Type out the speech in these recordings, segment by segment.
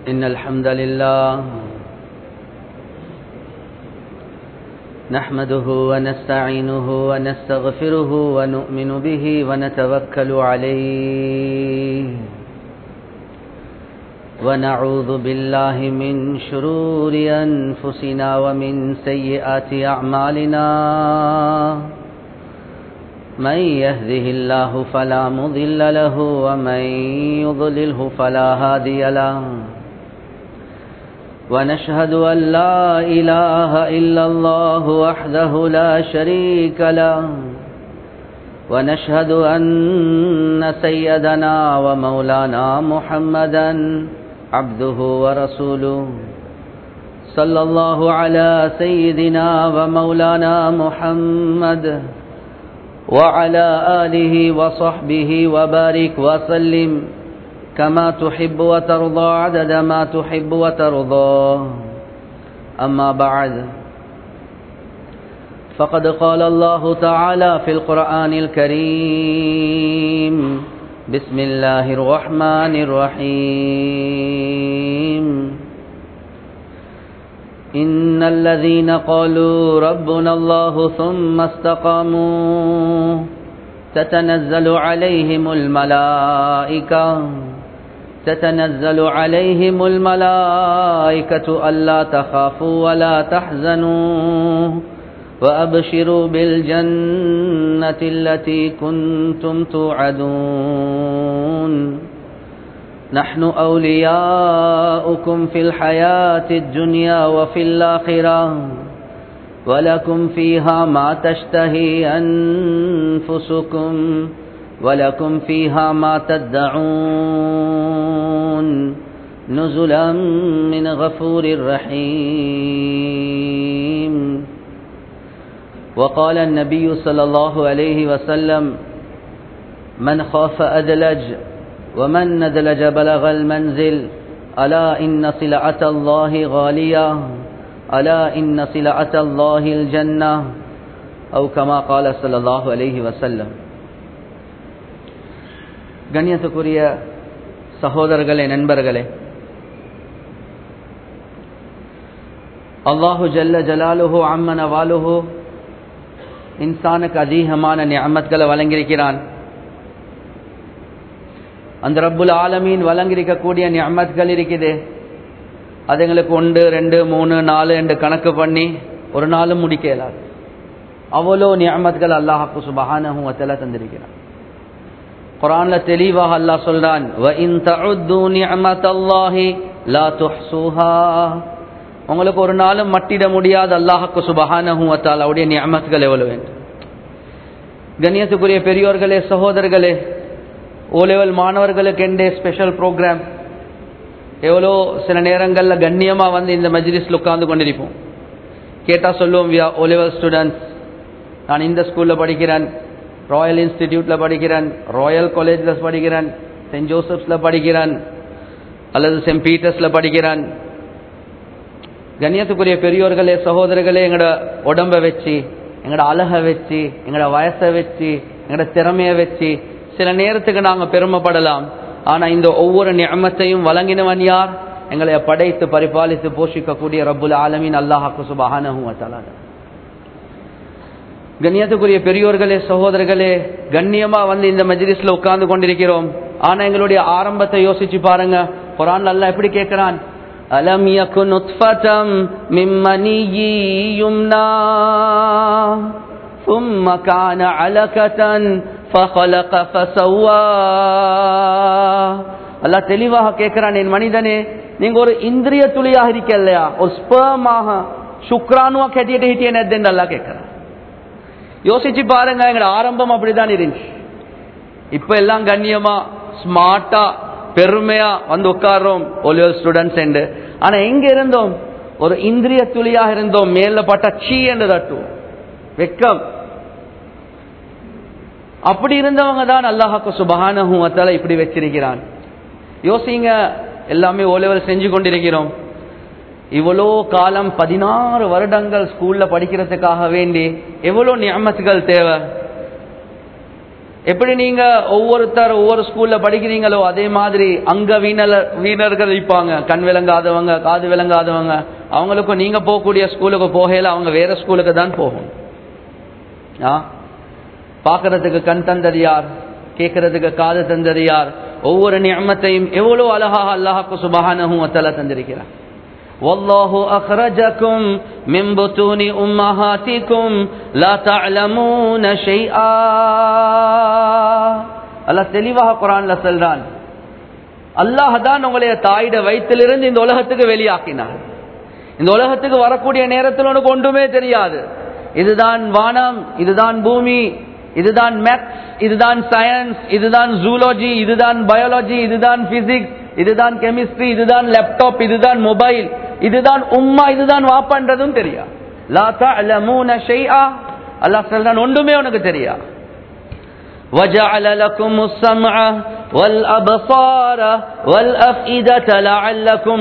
إن الحمد لله نحمده ونستعينه ونستغفره ونؤمن به ونتوكل عليه ونعوذ بالله من شرور أنفسنا ومن سيئات أعمالنا من يهده الله فلا مضل له ومن يضلله فلا هادي له ونشهد أن لا إله إلا الله وحده لا شريك له ونشهد أن سيدنا ومولانا محمدا عبده ورسوله صلى الله على سيدنا ومولانا محمد وعلى آله وصحبه وبارك وسلم كما تحب وترضى عدد ما تحب وترضى أما بعد فقد قال الله تعالى في القرآن الكريم بسم الله الرحمن الرحيم إن الذين قالوا ربنا الله ثم استقاموا تتنزل عليهم الملائكة تتنزل عليهم الملائكة ألا تخافوا ولا تحزنوا وأبشروا بالجنة التي كنتم توعدون نحن أولياؤكم في الحياة الدنيا وفي الآخرة ولكم فيها ما تشتهي أنفسكم ولكم فيها ما تدعون نزلا من غفور رحيم وقال النبي صلى الله عليه وسلم من خاف أدلج ومن ندلج بلغ المنزل ألا إن صلعة الله غالية ألا إن صلعة الله الجنة أو كما قال صلى الله عليه وسلم கண்ணியத்துக்குரிய சகோதரர்களே நண்பர்களே அல்லாஹு ஜல்ல ஜலாலுஹு அம்மன வாலுஹு இன்சானுக்கு அதிகமான நியமத்களை வழங்கியிருக்கிறான் அந்த ரப்புல் ஆலமீன் வழங்கியிருக்கக்கூடிய நியமத்கள் இருக்குது அது எங்களுக்கு ஒன்று ரெண்டு மூணு நாலு ரெண்டு கணக்கு பண்ணி ஒரு நாளும் முடிக்க இயலாது அவ்வளோ நியமத்கள் அல்லாஹாக்கு சுபஹானஹும் வத்தல தந்திருக்கிறான் குரான்ல தெளிவாக அல்லாஹ் சொல்றான் உங்களுக்கு ஒரு நாளும் மட்டிட முடியாது அல்லாஹுக்கு சுபஹானஹும் வத்தாலாவுடைய நியமத்கள் எவ்வளவு வேண்டும் கண்ணியத்துக்குரிய பெரியோர்களே சகோதரர்களே ஓ லெவல் மாணவர்களுக்கு எண்டே ஸ்பெஷல் ப்ரோக்ராம் எவ்வளோ சில நேரங்களில் கண்ணியமாக வந்து இந்த மஜ்லிஸில் உட்கார்ந்து கொண்டிருப்போம் கேட்டால் சொல்லுவோம் வியா ஓ லெவல் ஸ்டூடெண்ட்ஸ் நான் இந்த ஸ்கூலில் படிக்கிறேன் ராயல் இன்ஸ்டிடியூட்டில் படிக்கிறேன் ராயல் காலேஜில் படிக்கிறேன் சென்ட் ஜோசப்ஸில் படிக்கிறேன் அல்லது சென்ட் பீட்டர்ஸில் படிக்கிறேன் கண்ணியத்துக்குரிய பெரியோர்களே சகோதரர்களே எங்களோட உடம்பை வச்சு எங்களோட அழகை வச்சு எங்களோட வயசை வச்சு எங்களோட திறமையை வச்சு சில நேரத்துக்கு நாங்கள் பெருமைப்படலாம் ஆனால் இந்த ஒவ்வொரு நியமத்தையும் வழங்கினவன் யார் எங்களை படைத்து பரிபாலித்து போஷிக்கக்கூடிய ரப்புல் ஆலமின் அல்லாஹாக்கு சுபஹானஹும் வத்தாலாதான் கண்ணியத்துக்குரிய பெரியோர்களே சகோதரர்களே கண்ணியமா வந்து இந்த மஜ்லிஸ்ல உட்கார்ந்து கொண்டிருக்கிறோம் ஆனா எங்களுடைய ஆரம்பத்தை யோசிச்சு பாருங்க குரான் அல்ல எப்படி கேட்கிறான் அலம் யகு நுத்ஃபதம் மின் மனியி யும்னா ثم كان علقة فخلق فسوى அல்லாஹ் தெளிவாக கேட்கிறான் என் மனிதனே நீங்க ஒரு இந்திரிய துளியாக இருக்க இல்லையா ஒரு ஸ்பமாக சுக்ரானுவா கட்டிட்டு ஹிட்டியன் எதுன்னு அல்லா கேட்கிறான் யோசிச்சு பாருங்க எங்க ஆரம்பம் அப்படிதான் இருந்துச்சு இப்ப எல்லாம் கண்ணியமா ஸ்மார்ட்டா பெருமையா வந்து உட்கார்றோம் ஒலிவல் ஸ்டூடெண்ட்ஸ் ஆனா எங்க இருந்தோம் ஒரு இந்திரிய துளியாக இருந்தோம் மேல பட்ட சீ என்று தட்டுவோம் வெக்கம் அப்படி இருந்தவங்க தான் அல்லாஹாக்கு சுபஹானஹும் அத்தால இப்படி வச்சிருக்கிறான் யோசிங்க எல்லாமே ஓ லெவல் செஞ்சு கொண்டிருக்கிறோம் இவ்வளோ காலம் பதினாறு வருடங்கள் ஸ்கூல்ல படிக்கிறதுக்காக வேண்டி எவ்வளோ நியமத்துகள் தேவை எப்படி நீங்க ஒவ்வொருத்தர் ஒவ்வொரு ஸ்கூல்ல படிக்கிறீங்களோ அதே மாதிரி அங்க வீணர் வீணர்கள் இருப்பாங்க கண் விளங்காதவங்க காது விளங்காதவங்க அவங்களுக்கும் நீங்க போகக்கூடிய ஸ்கூலுக்கு போகையில அவங்க வேற ஸ்கூலுக்கு தான் போகும் ஆ பார்க்கறதுக்கு கண் தந்தது யார் கேட்கறதுக்கு காது தந்தது யார் ஒவ்வொரு நியமத்தையும் எவ்வளவு அழகாக அல்லாஹாக்கு சுபஹானஹும் வத்தல தந்திருக்கிறார் والله أخرجكم من بطون أمهاتكم لا تعلمون شيئا அல்லாஹ் தெளிவாக குரான்ல சொல்றான் அல்லாஹ் தான் உங்களைய தாயிட வயிற்றிலிருந்து இந்த உலகத்துக்கு வெளியாக்கினார் இந்த உலகத்துக்கு வரக்கூடிய நேரத்தில் உனக்கு ஒன்றுமே தெரியாது இதுதான் வானம் இதுதான் பூமி இதுதான் மேத்ஸ் இதுதான் சயின்ஸ் இதுதான் ஜூலஜி இதுதான் பயாலஜி இதுதான் பிசிக்ஸ் இதுதான் கெமிஸ்ட்ரி இதுதான் லேப்டாப் இதுதான் மொபைல் இதுதான் உம்மா இதுதான் வாப்பான்றதும் தெரியா லா தஅலமூன ஷைஆ அல்லாஹ் சொல்றான் ஒன்றுமே உனக்கு தெரியா وجعل لكم السمع والأبصار والأفئدة لعلكم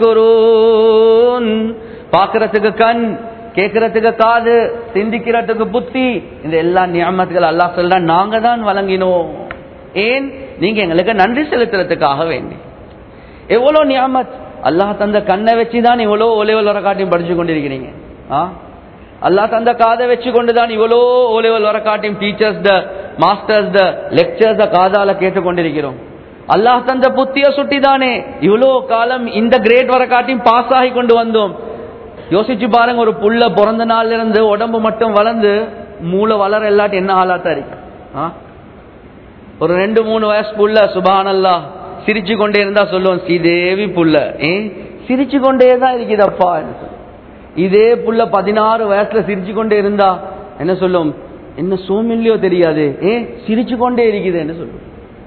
تشكرون பார்க்கறதுக்கு கண் கேட்கறதுக்கு காது சிந்திக்கிறதுக்கு புத்தி இந்த எல்லா நியமத்துகள் அல்லாஹ் சொல்றான் நாங்க தான் வழங்கினோம் ஏன் நீங்க எங்களுக்கு நன்றி செலுத்துறதுக்காக வேண்டி எவ்வளவு நியமத் அல்லாஹ் தந்த கண்ணை வச்சு தான் இவ்வளோ ஒலைவல் வரக்காட்டியும் படிச்சு கொண்டிருக்கிறீங்க ஆ அல்லாஹ் தந்த காதை வச்சு கொண்டு தான் இவ்வளோ ஓலைவல் வரக்காட்டியும் teachers the masters the lectures the காதால கேட்டுக்கொண்டிருக்கிறோம் அல்லாஹ் தந்த புத்திய சுட்டி தானே இவ்வளோ காலம் இந்த கிரேட் வரக்காட்டியும் பாஸ் ஆகி கொண்டு வந்தோம் யோசிச்சு பாருங்க ஒரு புள்ள பிறந்த நாள்ல இருந்து உடம்பு மட்டும் வளர்ந்து மூளை வளர இல்லாட்டி என்ன ஆளாத்தா இருக்கு ஆ? ஒரு ரெண்டு மூணு வயசு புள்ள சுபானல்லா சிரிச்சு கொண்டே இருந்தா சொல்லுவோம் ஸ்ரீதேவி புள்ள ஏ சிரிச்சு கொண்டே தான் இருக்குதப்பா இதே புள்ள பதினாறு வயசுல சிரிச்சு கொண்டே இருந்தா என்ன சொல்லும் என்ன சோமில்லையோ தெரியாது ஏ சிரிச்சு கொண்டே இருக்குது என்ன சொல்லும்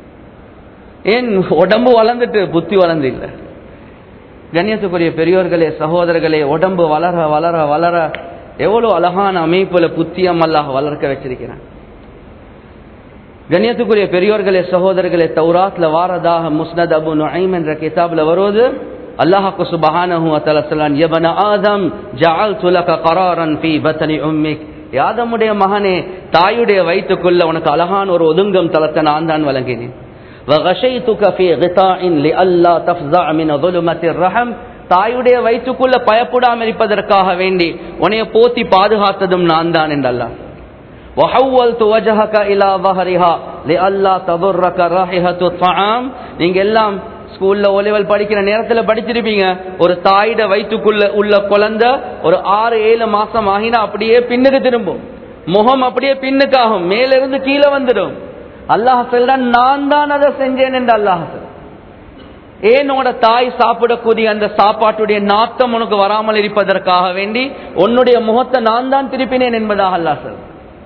ஏன் உடம்பு வளர்ந்துட்டு புத்தி வளர்ந்து இல்லை கண்ணியத்துக்குரிய பெரியோர்களே சகோதரர்களே உடம்பு வளர வளர வளர எவ்வளவு அழகான அமைப்புல புத்தியம் அல்லாஹ் வளர்க்க வச்சிருக்கிறான் கண்ணியத்துக்குரிய பெரியோர்களே சகோதரர்களே தௌராத்ல வாரதாக முஸ்னத் அபு நுஐம் என்ற கிதாப்ல வருவது அல்லாஹ்க்கு சுபஹானஹு வ தஆலா சொல்றான் யபன ஆதம் ஜஅல்து லக கராரன் ஃபீ பத்னி உம்மிக் யாதமுடைய மகனே தாயுடைய வயிற்றுக்குள்ள உனக்கு அழகான ஒரு ஒதுங்கம் தளத்தை நான் தான் வழங்கினேன் وغشيتك في غطاء لئلا تفزع من ظلمة الرحم தாயுடைய வயிற்றுக்குள்ள பயப்படாமல் இருப்பதற்காக வேண்டி உன்னைய போத்தி பாதுகாத்ததும் நான் தான் என்றல்லான் وحولت وجهك الى ظهرها لئلا تضرك رائحه الطعام நீங்க எல்லாம் ஸ்கூல்ல ஓ லெவல் படிக்கிற நேரத்துல படிச்சிருப்பீங்க ஒரு தாயிட வயிற்றுக்குள்ள உள்ள குழந்தை ஒரு ஆறு ஏழு மாசம் ஆகினா அப்படியே பின்னுக்கு திரும்பும் முகம் அப்படியே பின்னுக்காகும் மேலிருந்து கீழே வந்துடும் அல்லாஹ் சொல்றான் நான் தான் அதை செஞ்சேன் என்று அல்லாஹ் சொல்றான். ஏன் உன்னோட தாய் சாப்பிடக்கூடிய அந்த சாப்பாட்டுடைய நாத்தம் உனக்கு வராமல் இருப்பதற்காக வேண்டி உன்னுடைய முகத்தை நான் தான் திருப்பினேன் என்பதாக அல்லாஹ் சொல்றான்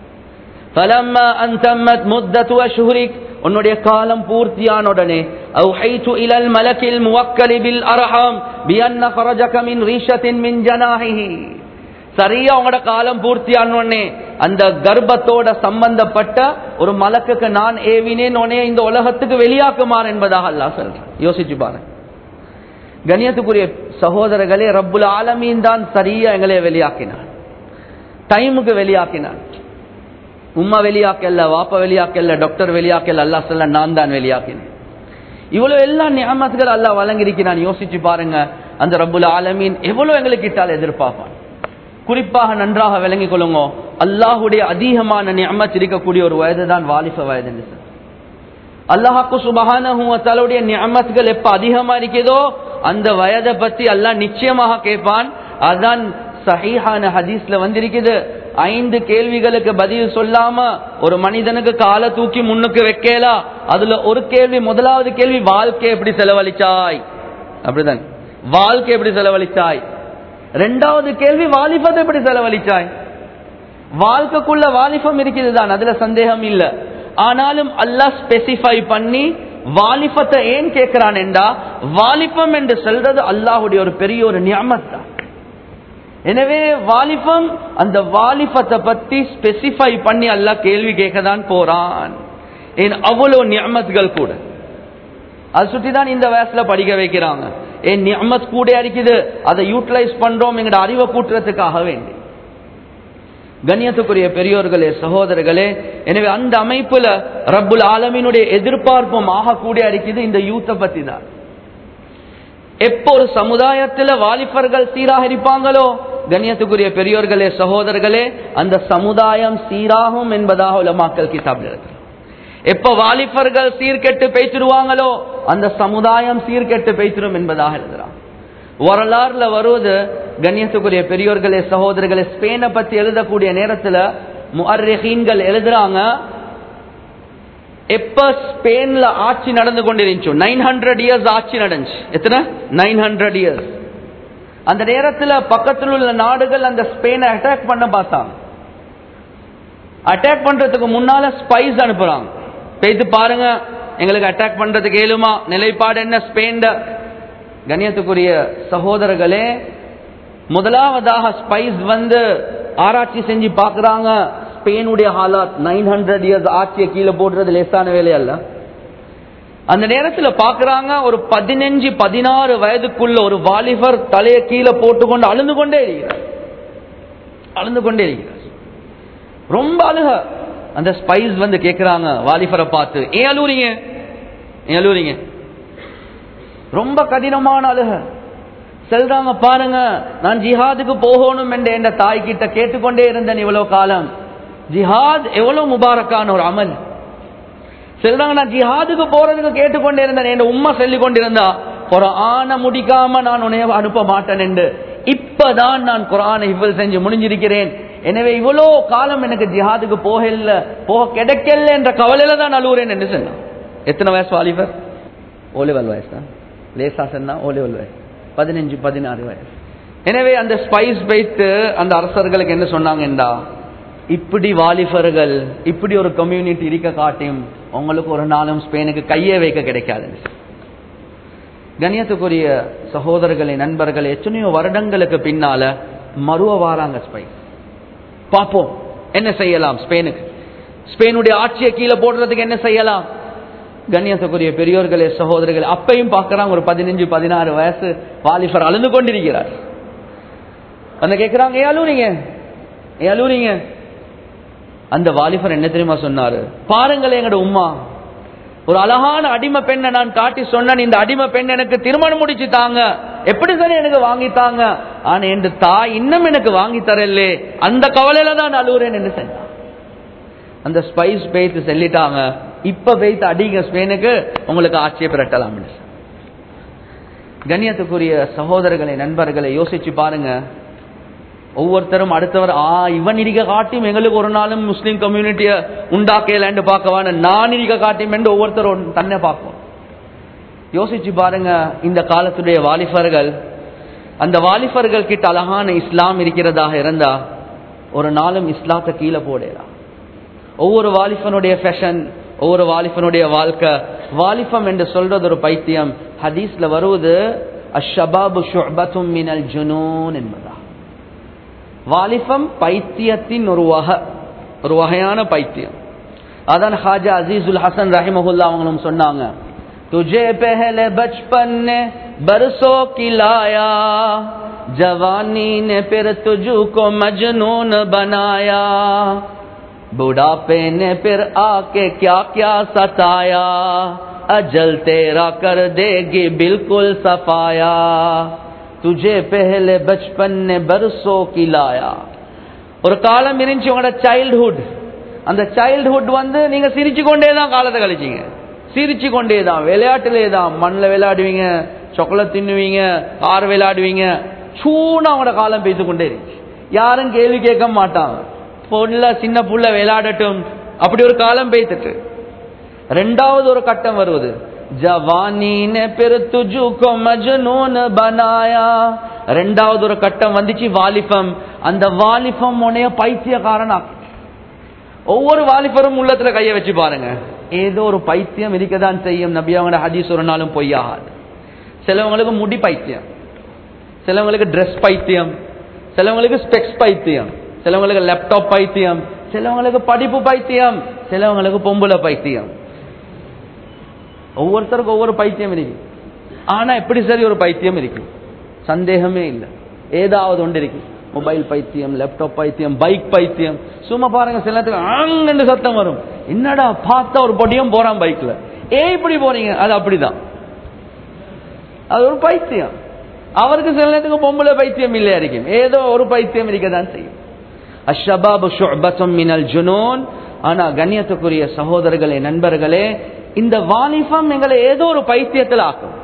فلما أن تمت مدة أشهرك உன்னுடைய காலம் பூர்த்தியான உடனே أوحيت إلى الملك الموكل بالأرحام بأن خرجك من ريشة من جناحه சரியா உங்களோட காலம் பூர்த்தியான உடனே அந்த கர்ப்பத்தோட சம்பந்தப்பட்ட ஒரு மலக்குக்கு நான் ஏவினேன் உடனே இந்த உலகத்துக்கு வெளியாக்குமாறு என்பதாக அல்லாஹ் சொல்றேன் யோசிச்சு பாருங்க கணியத்துக்குரிய சகோதரர்களே ரப்புல் ஆலமீன் தான் சரியா எங்களை வெளியாக்கினான் டைமுக்கு வெளியாக்கினான் உம்மா வெளியாக்கல்ல வாப்பா வெளியாக்கல்ல டாக்டர் வெளியாக்கல்ல அல்லா சொல்ல நான் தான் வெளியாக்கினேன் இவ்வளவு எல்லா நியமத்துகள் அல்லாஹ் வழங்கியிருக்கிறான் யோசிச்சு பாருங்க அந்த ரப்புல் ஆலமீன் எவ்வளவு எங்களுக்கு கிட்டால் எதிர்பார்ப்பான் குறிப்பாக நன்றாக விளங்கிக் கொள்ளுங்க அல்லாஹுடைய அதிகமான நியமத் இருக்கக்கூடிய ஒரு வயது தான் வாலிப வயது என்று சொல்லி. அல்லாஹாக்கு சுபகானுடைய நியமத்துகள் எப்ப அதிகமா இருக்கிறதோ அந்த வயதை பத்தி அல்லாஹ் நிச்சயமாக கேட்பான் அதான் சஹீஹான ஹதீஸ்ல வந்திருக்குது ஐந்து கேள்விகளுக்கு பதில் சொல்லாம ஒரு மனிதனுக்கு காலை தூக்கி முன்னுக்கு வைக்கலா அதுல ஒரு கேள்வி முதலாவது கேள்வி வாழ்க்கை எப்படி செலவழிச்சாய் அப்படிதான் வாழ்க்கை எப்படி செலவழிச்சாய் ரெண்டாவது கேள்வி வாலிபத்தை எப்படி செலவழிச்சாய் வாழ்க்கைக்குள்ள வாலிபம் இருக்குது தான் அதுல சந்தேகம் இல்ல ஆனாலும் அல்லாஹ் ஸ்பெசிஃபை பண்ணி வாலிபத்தை ஏன் கேட்கிறான் என்றா வாலிபம் என்று சொல்றது அல்லாஹுடைய ஒரு பெரிய ஒரு நியமத் தான் எனவே வாலிபம் அந்த வாலிபத்தை பத்தி ஸ்பெசிஃபை பண்ணி அல்லாஹ் கேள்வி கேட்க தான் போறான் ஏன் அவ்வளவு நியமத்கள் கூட அது சுற்றி தான் இந்த வயசுல படிக்க வைக்கிறாங்க ஏன் நியமத் கூட இருக்குது அதை யூட்டிலைஸ் பண்றோம் எங்கட அறிவை கூட்டுறதுக்காக வேண்டி கண்ணியத்துக்குரிய பெரியோர்களே சகோதரர்களே எனவே அந்த அமைப்புல ரப்புல் ஆலமீனுடைய எதிர்பார்ப்பும் ஆகக்கூடிய இருக்குது இந்த யூத்தை பத்தி தான் எப்போ ஒரு சமுதாயத்துல வாலிபர்கள் சீராக இருப்பாங்களோ கண்ணியத்துக்குரிய பெரியோர்களே சகோதரர்களே அந்த சமுதாயம் சீராகும் என்பதாக உலமாக்கல் கிதாபில் இருக்கு எப்ப வாலிபர்கள் சீர்கெட்டு பேச்சிருவாங்களோ அந்த சமுதாயம் சீர்கெட்டு பேச்சிரும் என்பதாக எழுதுறான் வரலாறுல வருவது கண்ணியத்துக்குரிய பெரியோர்களே சகோதரர்களே ஸ்பெயினை பத்தி எழுதக்கூடிய நேரத்துல முஅர்ரிஹீன்கள் எழுதுறாங்க எப்ப ஸ்பெயின்ல ஆட்சி நடந்து கொண்டிருந்துச்சு நைன் ஹண்ட்ரட் இயர்ஸ் ஆட்சி நடந்துச்சு எத்தனை நைன் ஹண்ட்ரட் இயர்ஸ் அந்த நேரத்துல பக்கத்தில் உள்ள நாடுகள் அந்த ஸ்பெயினை அட்டாக் பண்ண பார்த்தாங்க அட்டாக் பண்றதுக்கு முன்னால ஸ்பைஸ் அனுப்புறாங்க போயிட்டு பாருங்க எங்களுக்கு அட்டாக் பண்றதுக்கு ஏழுமா நிலைப்பாடு என்ன ஸ்பெயின் கண்ணியத்துக்குரிய சகோதரர்களே முதலாவதாக ஸ்பைஸ் வந்து ஆராய்ச்சி செஞ்சு பாக்குறாங்க ஸ்பெயினுடைய ஹாலாத் நைன் ஹண்ட்ரட் இயர்ஸ் ஆட்சியை கீழே போடுறது லேசான வேலையல்ல அந்த நேரத்துல பாக்குறாங்க ஒரு பதினஞ்சு பதினாறு வயதுக்குள்ள ஒரு வாலிபர் தலையை கீழே போட்டுக்கொண்டு அழுந்து கொண்டே இருக்கிறார் அழுந்து கொண்டே இருக்கிறார் ரொம்ப அழுக அந்த ஸ்பைஸ் வந்து கேக்குறாங்க வாலிபரை பார்த்து ஏன் அழுவுறீங்க ஏன் அழுவுறீங்க ரொம்ப கடினமான அழுக செல்றாங்க பாருங்க நான் ஜிஹாதுக்கு போகணும் என்று என் தாய் கிட்ட கேட்டுக்கொண்டே இருந்தேன் இவ்வளவு காலம் ஜிஹாத் எவ்வளவு முபாரக்கான ஒரு அமல் செல்றாங்க நான் ஜிஹாதுக்கு போறதுக்கு கேட்டுக்கொண்டே இருந்தேன் என் உம்மா சொல்லி கொண்டிருந்தா குரான முடிக்காம நான் உன்னை அனுப்ப மாட்டேன் என்று இப்பதான் நான் குரானை இவ்வளவு செஞ்சு முடிஞ்சிருக்கிறேன் எனவே இவ்வளோ காலம் எனக்கு ஜிஹாதுக்கு போகல போக கிடைக்கல என்ற கவலையில தான் அழுவுறேன் என்று சொன்னான் எத்தனை வயசு வாலிபர் ஓலிவல் வயசு தான் லேசா சொன்னா ஓலிவல் வயசு பதினஞ்சு பதினாறு வயசு எனவே அந்த ஸ்பைஸ் வைத்து அந்த அரசர்களுக்கு என்ன சொன்னாங்கண்டா இப்படி வாலிபர்கள் இப்படி ஒரு கம்யூனிட்டி இருக்க காட்டியும் உங்களுக்கு ஒரு நாளும் ஸ்பெயினுக்கு கையே வைக்க கிடைக்காது கணியத்துக்குரிய சகோதரர்களை நண்பர்கள் எத்தனையோ வருடங்களுக்கு பின்னால மறுவ வாராங்க ஸ்பெயின் பார்ப்போம் என்ன செய்யலாம் ஸ்பெயினுக்கு ஸ்பெயினுடைய ஆட்சியை கீழே போடுறதுக்கு என்ன செய்யலாம் கண்ணியத்துக்குரிய பெரியோர்களே சகோதரர்கள் அப்பையும் பார்க்கறாங்க ஒரு பதினஞ்சு பதினாறு வயசு வாலிபர் அழுந்து கொண்டிருக்கிறார் அந்த கேட்கிறாங்க ஏன் அழுவுறீங்க ஏன் அழுவுறீங்க அந்த வாலிபர் என்ன தெரியுமா சொன்னாரு பாருங்களேன் எங்கட உம்மா ஒரு அழகான அடிமை பெண்ணை நான் காட்டி சொன்னேன் இந்த அடிமை பெண் எனக்கு திருமணம் முடிச்சு தாங்க எப்படி சரி எனக்கு வாங்கி தாங்க ஆனா என் தாய் இன்னும் எனக்கு வாங்கி தரலே அந்த கவலையில தான் நான் அழுவுறேன் என்று சொன்னான் அந்த ஸ்பைஸ் பேய்த்து சொல்லிட்டாங்க இப்ப பேய்த்து அடிங்க ஸ்பெயினுக்கு உங்களுக்கு ஆட்சியை பிரட்டலாம் கண்ணியத்துக்குரிய சகோதரர்களை நண்பர்களை யோசிச்சு பாருங்க ஒவ்வொருத்தரும் அடுத்தவர் ஆ இவன் இருக்க காட்டியும் எங்களுக்கு ஒரு நாளும் முஸ்லீம் கம்யூனிட்டிய உண்டாக்கலான்னு பார்க்கவான நான் இருக்க காட்டியும் என்று ஒவ்வொருத்தரும் தன்னை பார்ப்போம் யோசிச்சு பாருங்க இந்த காலத்துடைய வாலிபர்கள் அந்த வாலிபர்கள் கிட்ட அழகான இஸ்லாம் இருக்கிறதாக இருந்தா ஒரு நாளும் இஸ்லாத்தை கீழே போடலாம் ஒவ்வொரு வாலிபனுடைய ஃபேஷன் ஒவ்வொரு வாலிபனுடைய வாழ்க்கை வாலிபம் என்று சொல்றது ஒரு பைத்தியம் ஹதீஸ்ல வருவது அஷபாபு ஷுபத்தும் மினல் ஜுனூன் என்பதா வாலிபம் பைத்தியத்தின் ஒரு வகை ஒரு வகையான பைத்தியம் அதான் ஹாஜா அசீசுல் ஹசன் ரஹிமஹுல்லா அவங்களும் சொன்னாங்க तुझे पहले बचपन ने बरसों की लाया जवानी ने फिर तुझको मजनून बनाया बुढ़ापे ने फिर आके क्या क्या सताया अजल तेरा कर देगी बिल्कुल सफाया तुझे पहले बचपन ने बरसों की लाया ஒரு காலம் இருந்துச்சு உங்களோட சைல்ட்ஹுட் அந்த சைல்ட்ஹுட் வந்து நீங்க சிரிச்சு கொண்டே தான் காலத்தை கழிச்சீங்க சிரிச்சு கொண்டே தான் விளையாட்டுலே தான் மண்ணில் விளையாடுவீங்க சொக்கலை தின்னுவீங்க கார் விளையாடுவீங்க சூனா அவங்களோட காலம் பேசிக் கொண்டே இருந்துச்சு யாரும் கேள்வி கேட்க மாட்டாங்க பொண்ணு சின்ன புள்ள விளையாடட்டும் அப்படி ஒரு காலம் பேத்துட்டு ரெண்டாவது ஒரு கட்டம் வருவது ஜவானி ने फिर तुझको मजनून बनाया ரெண்டாவது ஒரு கட்டம் வந்துச்சு வாலிபம் அந்த வாலிபம் உன்னைய பைத்தியக்காரனா ஒவ்வொரு வாலிபரும் உள்ளத்துல கைய வச்சு பாருங்க ஏதோ ஒரு பைத்தியம் இருக்கதான் செய்யும் நபி அவங்க ஹதீஸ் ஒரு நாளும் பொய்யாகாது சிலவங்களுக்கு முடி பைத்தியம் சிலவங்களுக்கு ட்ரெஸ் பைத்தியம் சிலவங்களுக்கு ஸ்பெக்ஸ் பைத்தியம் சிலவங்களுக்கு லேப்டாப் பைத்தியம் சிலவங்களுக்கு படிப்பு பைத்தியம் சிலவங்களுக்கு பொம்புல பைத்தியம் ஒவ்வொருத்தருக்கும் ஒவ்வொரு பைத்தியம் இருக்கு ஆனா எப்படி சரி ஒரு பைத்தியம் இருக்கு சந்தேகமே இல்லை ஏதாவது ஒன்று இருக்கு மொபைல் பைத்தியம் லேப்டாப் பைத்தியம் பைக் பைத்தியம் சும்மா பாருங்க சில நேரத்துக்கு அங்கன்னு சத்தம் வரும் என்னடா பார்த்தா ஒரு பொடியும் போறான் பைக்ல ஏ இப்படி போறீங்க அது அப்படிதான் அது ஒரு பைத்தியம் அவருக்கு சில நேரத்துக்கு பொம்பளை பைத்தியம் இல்லையா இருக்கும் ஏதோ ஒரு பைத்தியம் இருக்கதான் செய்யும் அஷபாபு ஷுஅபத்தும் மினல் ஜுனூன் ஆனா கண்ணியத்துக்குரிய சகோதரர்களே நண்பர்களே இந்த வாலிபம் எங்களை ஏதோ ஒரு பைத்தியத்தில் ஆக்கும்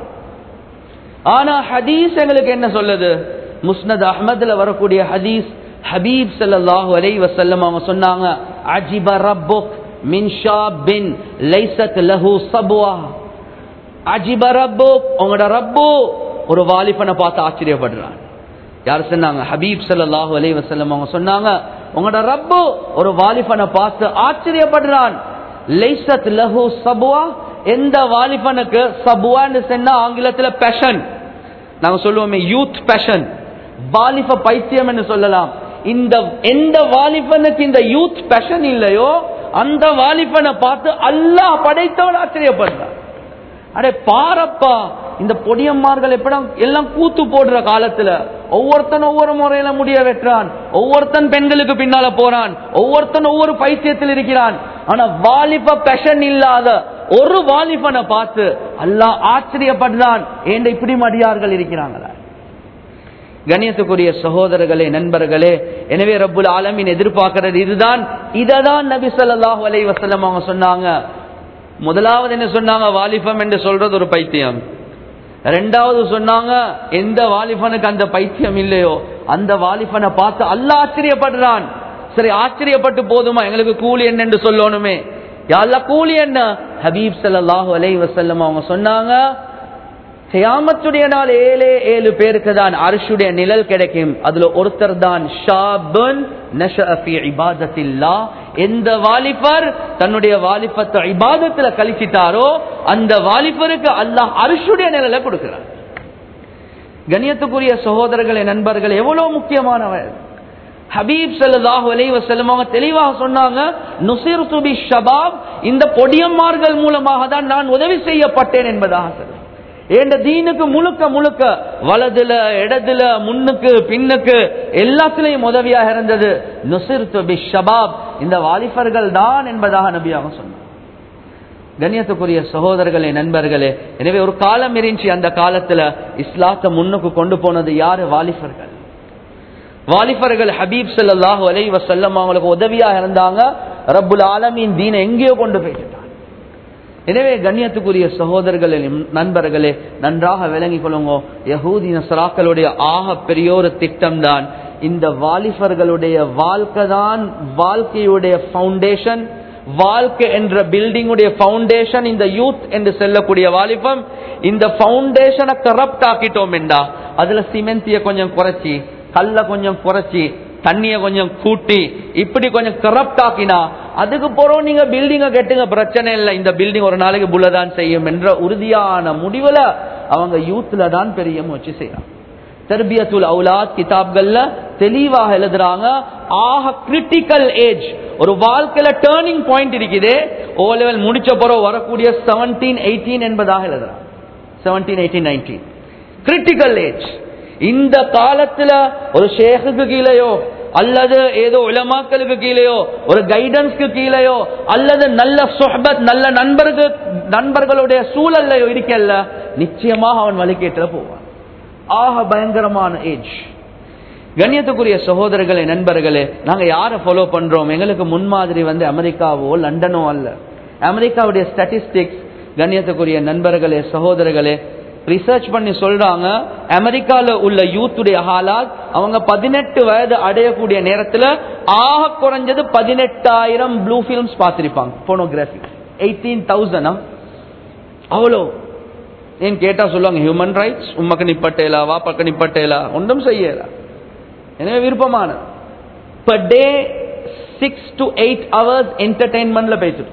ஆனா ஹதீஸ் எங்களுக்கு என்ன சொல்லுது முஸ்னத் அஹ்மதுல வரக்கூடிய ஹதீஸ் ஹபீப் ஸல்லல்லாஹு அலைஹி வஸல்லம் அவங்க சொன்னாங்க அஜிப ரப்புக் மின் ஷாபின் லைஸத் லஹு சப்வா அஜிப ரப்புக் உங்களோட ரப்பு ஒரு வாலிபனை பார்த்து ஆச்சரியப்படுறான் யார் சொன்னாங்க ஹபீப் ஸல்லல்லாஹு அலைஹி வஸல்லம் அவங்க சொன்னாங்க உங்களோட ரப்பு ஒரு வாலிபனை பார்த்து ஆச்சரியப்படுறான் லைஸத் லஹு சப்வா எந்த வாலிபனுக்கு சபுவான்னு சொன்னா ஆங்கிலத்துல பேஷன் நாங்க சொல்லுவோமே யூத் பேஷன் வாலிப பைத்தியம் என்று சொல்லலாம் இந்த எந்த வாலிபனுக்கு இந்த யூத் பேஷன் இல்லையோ அந்த வாலிபனை பார்த்து அல்லாஹ் படைத்தவன் ஆச்சரியப்படுறான் அடே பாரப்பா இந்த பொடியம்மார்கள் எப்படா எல்லாம் கூத்து போடுற காலத்துல ஒவ்வொருத்தன் ஒவ்வொரு முறையில முடிய வெட்டுறான் ஒவ்வொருத்தன் பெண்களுக்கு பின்னால போறான் ஒவ்வொருத்தன் ஒவ்வொரு பைத்தியத்தில் இருக்கிறான் ஆனா வாலிப பெஷன் இல்லாத ஒரு வாலிபனை பார்த்து அல்லாஹ் ஆச்சரியப்படுறான் ஏண்ட இப்படி மடியார்கள் இருக்கிறாங்களா கணியத்துக்குரிய சகோதரர்களே நண்பர்களே எனவே ரப்புல் ஆலமின் எதிர்பார்க்கிறது இதுதான் இததான் நபி ஸல்லல்லாஹு அலைஹி வஸல்லம் அவங்க சொன்னாங்க முதலாவது என்ன சொன்னாங்க வாலிபம் என்று சொல்றது ஒரு பைத்தியம் ரெண்டாவது சொன்னாங்க எந்த வாலிபனுக்கு அந்த பைத்தியம் இல்லையோ அந்த வாலிபனை பார்த்து அல்லாஹ் ஆச்சரியப்படுறான் சரி ஆச்சரியப்பட்டு போதுமா எங்களுக்கு கூலி என்ன என்று சொல்லணுமே யாழ்லா கூலி என்ன ஹபீப் ஸல்லல்லாஹு அலைஹி வஸல்லம் அவங்க சொன்னாங்க கியாமத்துடைய நாள் ஏழே ஏழு பேருக்கு தான் அரிசுடைய நிழல் கிடைக்கும் அதுல ஒருத்தர் தான் ஷாபன் எந்த வாலிபர் தன்னுடைய வாலிபத்தை இபாதத்துல கழிச்சிட்டாரோ அந்த வாலிபருக்கு அல்லாஹ் அரிசுடைய நிழலை கொடுக்கிறார் கண்ணியத்துக்குரிய சகோதரர்களே நண்பர்கள் எவ்வளவு முக்கியமானவர் ஹபீப் ஸல்லல்லாஹு அலைஹி வஸல்லம் அவங்க தெளிவாக சொன்னாங்க நுசிர்து பி ஷபாப் இந்த பொடியம்மார்கள் மூலமாக தான் நான் உதவி செய்யப்பட்டேன் என்பதாக சொல்றாங்க ஏண்ட தீனுக்கு முழுக்க முழுக்க வலதுல இடதுல முன்னுக்கு பின்னுக்கு எல்லாத்திலையும் உதவியாக இருந்தது நுசிர்து பி ஷபாப் இந்த வாலிபர்கள் தான் என்பதாக நபியாக சொன்னார் கண்ணியத்துக்குரிய சகோதரர்களே நண்பர்களே எனவே ஒரு காலம் இருந்துச்சு அந்த காலத்துல இஸ்லாத்தை முன்னுக்கு கொண்டு போனது யாரு வாலிபர்கள் வாலிபர்கள் ஹபீப் ஸல்லல்லாஹு அலைஹி வஸல்லம் அவங்களுக்கு உதவியாக இருந்தாங்க ரப்புல் ஆலமீன் தீனை எங்கேயோ கொண்டு போயிட்டான் எனவே கண்ணியத்துக்குரிய சகோதரர்களே நண்பர்களே நன்றாக விளங்கிக் கொள்ளுங்க யகூதி நசராக்களுடைய ஆக பெரிய ஒரு திட்டம் தான் இந்த வாலிபர்களுடைய வாழ்க்கை தான் வாழ்க்கையுடைய ஃபவுண்டேஷன் வாழ்க்கை என்ற பில்டிங்குடைய ஃபவுண்டேஷன் இந்த யூத் என்று சொல்லக்கூடிய வாலிபம் இந்த ஃபவுண்டேஷனை கரப்ட் ஆக்கிட்டோம் என்றா அதுல சிமெந்திய கொஞ்சம் குறைச்சி கல்ல கொஞ்சம் குறைச்சி தண்ணிய கொஞ்சம் கூட்டி இப்படி கொஞ்சம் கரப்ட் ஆக்கினா அதுக்கு போறோம் நீங்க பில்டிங்க கட்டுங்க பிரச்சனை இல்லை இந்த பில்டிங் ஒரு நாளைக்கு புள்ளதான் செய்யும் என்ற உறுதியான முடிவுல அவங்க யூத்ல தான் பெரிய முயற்சி செய்யறாங்க தர்பியத்துல் அவுலாத் கிதாப்கள்ல தெளிவாக எழுதுறாங்க ஆக கிரிட்டிக்கல் ஏஜ் ஒரு வாழ்க்கையில டேர்னிங் பாயிண்ட் இருக்குது ஓ லெவல் முடிச்ச பிறகு வரக்கூடிய செவன்டீன் எயிட்டீன் என்பதாக எழுதுறாங்க seventeen eighteen nineteen critical age இந்த காலத்துல ஒரு ஷேகுக்கு கீழேயோ அல்லது ஏதோ உலமாக்களுக்கு கீழேயோ ஒரு கைடன்ஸ்க்கு கீழேயோ அல்லது நல்ல சொஹபத் நல்ல நண்பர்கள் நண்பர்களுடைய சூழல்லையோ இருக்கல்ல நிச்சயமாக அவன் வழிகேட்டுல போவான் ஆக பயங்கரமான ஏஜ் கண்ணியத்துக்குரிய சகோதரர்களே நண்பர்களே நாங்க யாரை ஃபாலோ பண்றோம் எங்களுக்கு முன்மாதிரி வந்து அமெரிக்காவோ லண்டனோ அல்ல அமெரிக்காவுடைய ஸ்டாட்டிஸ்டிக்ஸ் கண்ணியத்துக்குரிய நண்பர்களே சகோதரர்களே ரிசர்ச் பண்ணி சொல்றாங்க அமெரிக்கால உள்ள யூத்துடைய ஹாலாத் அவங்க பதினெட்டு வயது அடையக்கூடிய நேரத்துல ஆக குறைஞ்சது பதினெட்டாயிரம் ப்ளூ பிலிம்ஸ் பார்த்திருப்பாங்க போனோகிராஃபி எயிட்டீன் தௌசண்ட் அவ்வளோ ஏன் கேட்டா சொல்லுவாங்க ஹியூமன் ரைட்ஸ் உம்மக்கு நிப்பட்டேலா வாப்பக்கு நிப்பட்டேலா ஒன்றும் செய்யல எனவே விருப்பமான per day six to eight hours என்டர்டைன்மெண்ட்ல பேசுது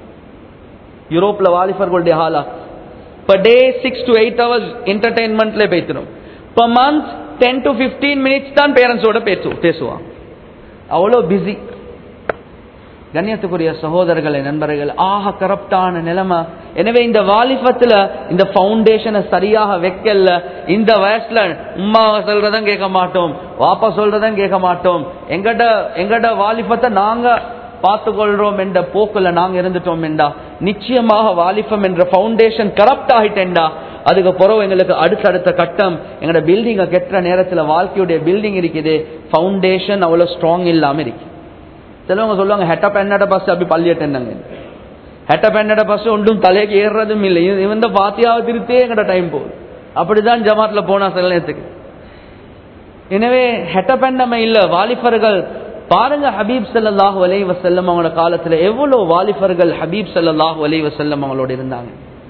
யூரோப்ல வாலிபர்களுடைய ஹாலா per day six to eight hours என்டர்டைன்மெண்ட்ல பேசணும் per month ten to fifteen minutes தான் பேரண்ட்ஸோட பேசு பேசுவான் அவ்வளோ பிஸி கண்ணியத்துக்குரிய சகோதரர்களே நண்பர்கள் ஆக கரப்டான நிலைமை எனவே இந்த வாலிபத்துல இந்த பவுண்டேஷனை சரியாக வைக்கல இந்த வயசுல உம்மா சொல்றதும் கேட்க மாட்டோம் வாப்பா சொல்றதும் கேட்க மாட்டோம் எங்கட எங்கட வாலிபத்தை நாங்க பார்த்து கொள்றோம் என்ற போக்குல நாங்க இருந்துட்டோம் என்றா நிச்சயமாக வாலிபம் என்ற பவுண்டேஷன் கரப்ட் ஆகிட்டேன்டா அதுக்கு பிறகு எங்களுக்கு அடுத்தடுத்த கட்டம் எங்களோட பில்டிங்கை கெட்டுற நேரத்துல வாழ்க்கையுடைய பில்டிங் இருக்குது பவுண்டேஷன் அவ்வளவு ஸ்ட்ராங் இல்லாம இருக்கு சிலவங்க சொல்லுவாங்க ஹெட்ட பெண்ணட பஸ் அப்படி பள்ளியட்டேன்னாங்க ஹெட்ட பெண்ணட பஸ் ஒன்றும் தலைக்கு ஏறுறதும் இல்லை இவன் பாத்தியாவை திருத்தே எங்கட டைம் போகுது அப்படிதான் ஜமாத்ல போனா சில நேரத்துக்கு எனவே ஹெட்ட பெண்ணமை இல்ல வாலிபர்கள் பாருங்க ஹபீப் ஸல்லல்லாஹு அலைஹி வஸல்லம் அவங்களோட காலத்துல எவ்வளவு வாலிபர்கள் ஹபீப் ஸல்லல்லாஹு அலைஹி வஸல்லம் அவங்களோட இருந்தாங்க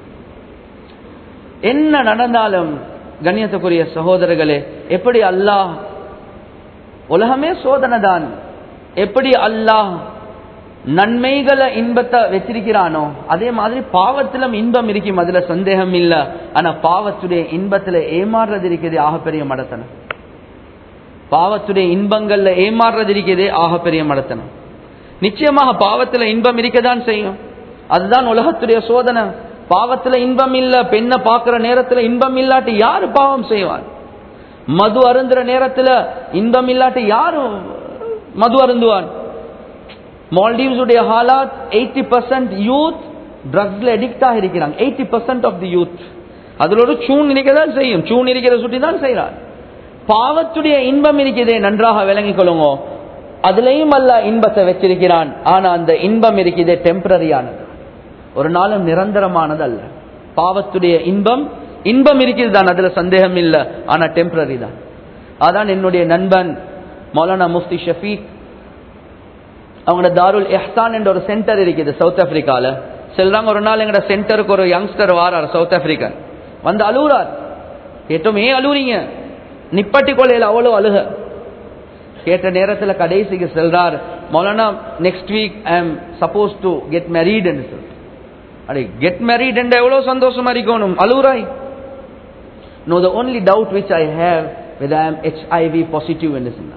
என்ன நடந்தாலும் கண்ணியத்துக்குரிய சகோதரர்களே எப்படி அல்லாஹ் உலகமே சோதனை தான் எப்படி அல்லாஹ் நன்மைகளை இன்பத்தை வச்சிருக்கிறானோ அதே மாதிரி பாவத்திலும் இன்பம் இருக்கும் அதுல சந்தேகம் இல்ல ஆனா பாவத்துடைய இன்பத்துல ஏமாறுறது இருக்குது ஆகப்பெரிய மடத்தனம் பாவத்துடைய இன்பங்கள்ல ஏமாறுறது இருக்குது ஆகப்பெரிய மடத்தனம் நிச்சயமாக பாவத்துல இன்பம் இருக்கதான் செய்யும் அதுதான் உலகத்துடைய சோதனை பாவத்துல இன்பம் இல்ல பெண்ணை பார்க்கிற நேரத்துல இன்பம் இல்லாட்டி யாரு பாவம் செய்வான் மது அருந்துற நேரத்துல இன்பம் இல்லாட்டி யாரு மது அருந்துவான் மால்டீவ்ஸ் உடைய ஹாலாத் எயிட்டி பர்சன்ட் யூத் ட்ரக்ஸ்ல அடிக்ட் இருக்கிறாங்க eighty percent of the youth அதுல ஒரு சூன் இருக்கதான் செய்யும் சூன் இருக்கிற சுட்டி தான் செய்யறார் பாவத்துடைய இன்பம் இருக்கிறதே நன்றாக விளங்கிக் கொள்ளுங்க அதுலயும் அல்ல இன்பத்தை வச்சிருக்கிறான் ஆனா அந்த இன்பம் இருக்கிறதே டெம்பரரியானது ஒரு நாளும் நிரந்தரமானது அல்ல பாவத்துடைய இன்பம் இன்பம் இருக்கிறது தான் அதுல சந்தேகம் இல்ல ஆனா டெம்பரரி தான் அதான் என்னுடைய நண்பன் மௌலானா முஃப்தி ஷஃபீக் அவங்களோட தாருல் எஹ்சான் என்ற ஒரு சென்டர் இருக்குது சவுத் ஆப்பிரிக்கால செல்றாங்க ஒரு நாள் எங்கட சென்டருக்கு ஒரு யங்ஸ்டர் வாரார் சவுத் ஆப்பிரிக்கன் வந்து அழுகுறார் கேட்டோம் ஏன் அழுவுறீங்க நிப்பட்டி கொள்ளையில அவ்வளோ அழுக கேட்ட நேரத்தில் கடைசிக்கு செல்றார் மௌலானா next week I am supposed to get married என்று சொல் அடே கெட் மேரீட் என்ற எவ்வளவு சந்தோஷமா இருக்கணும் அழுகுறாய் no the only doubt which I have with I am HIV positive என்று சொன்னார்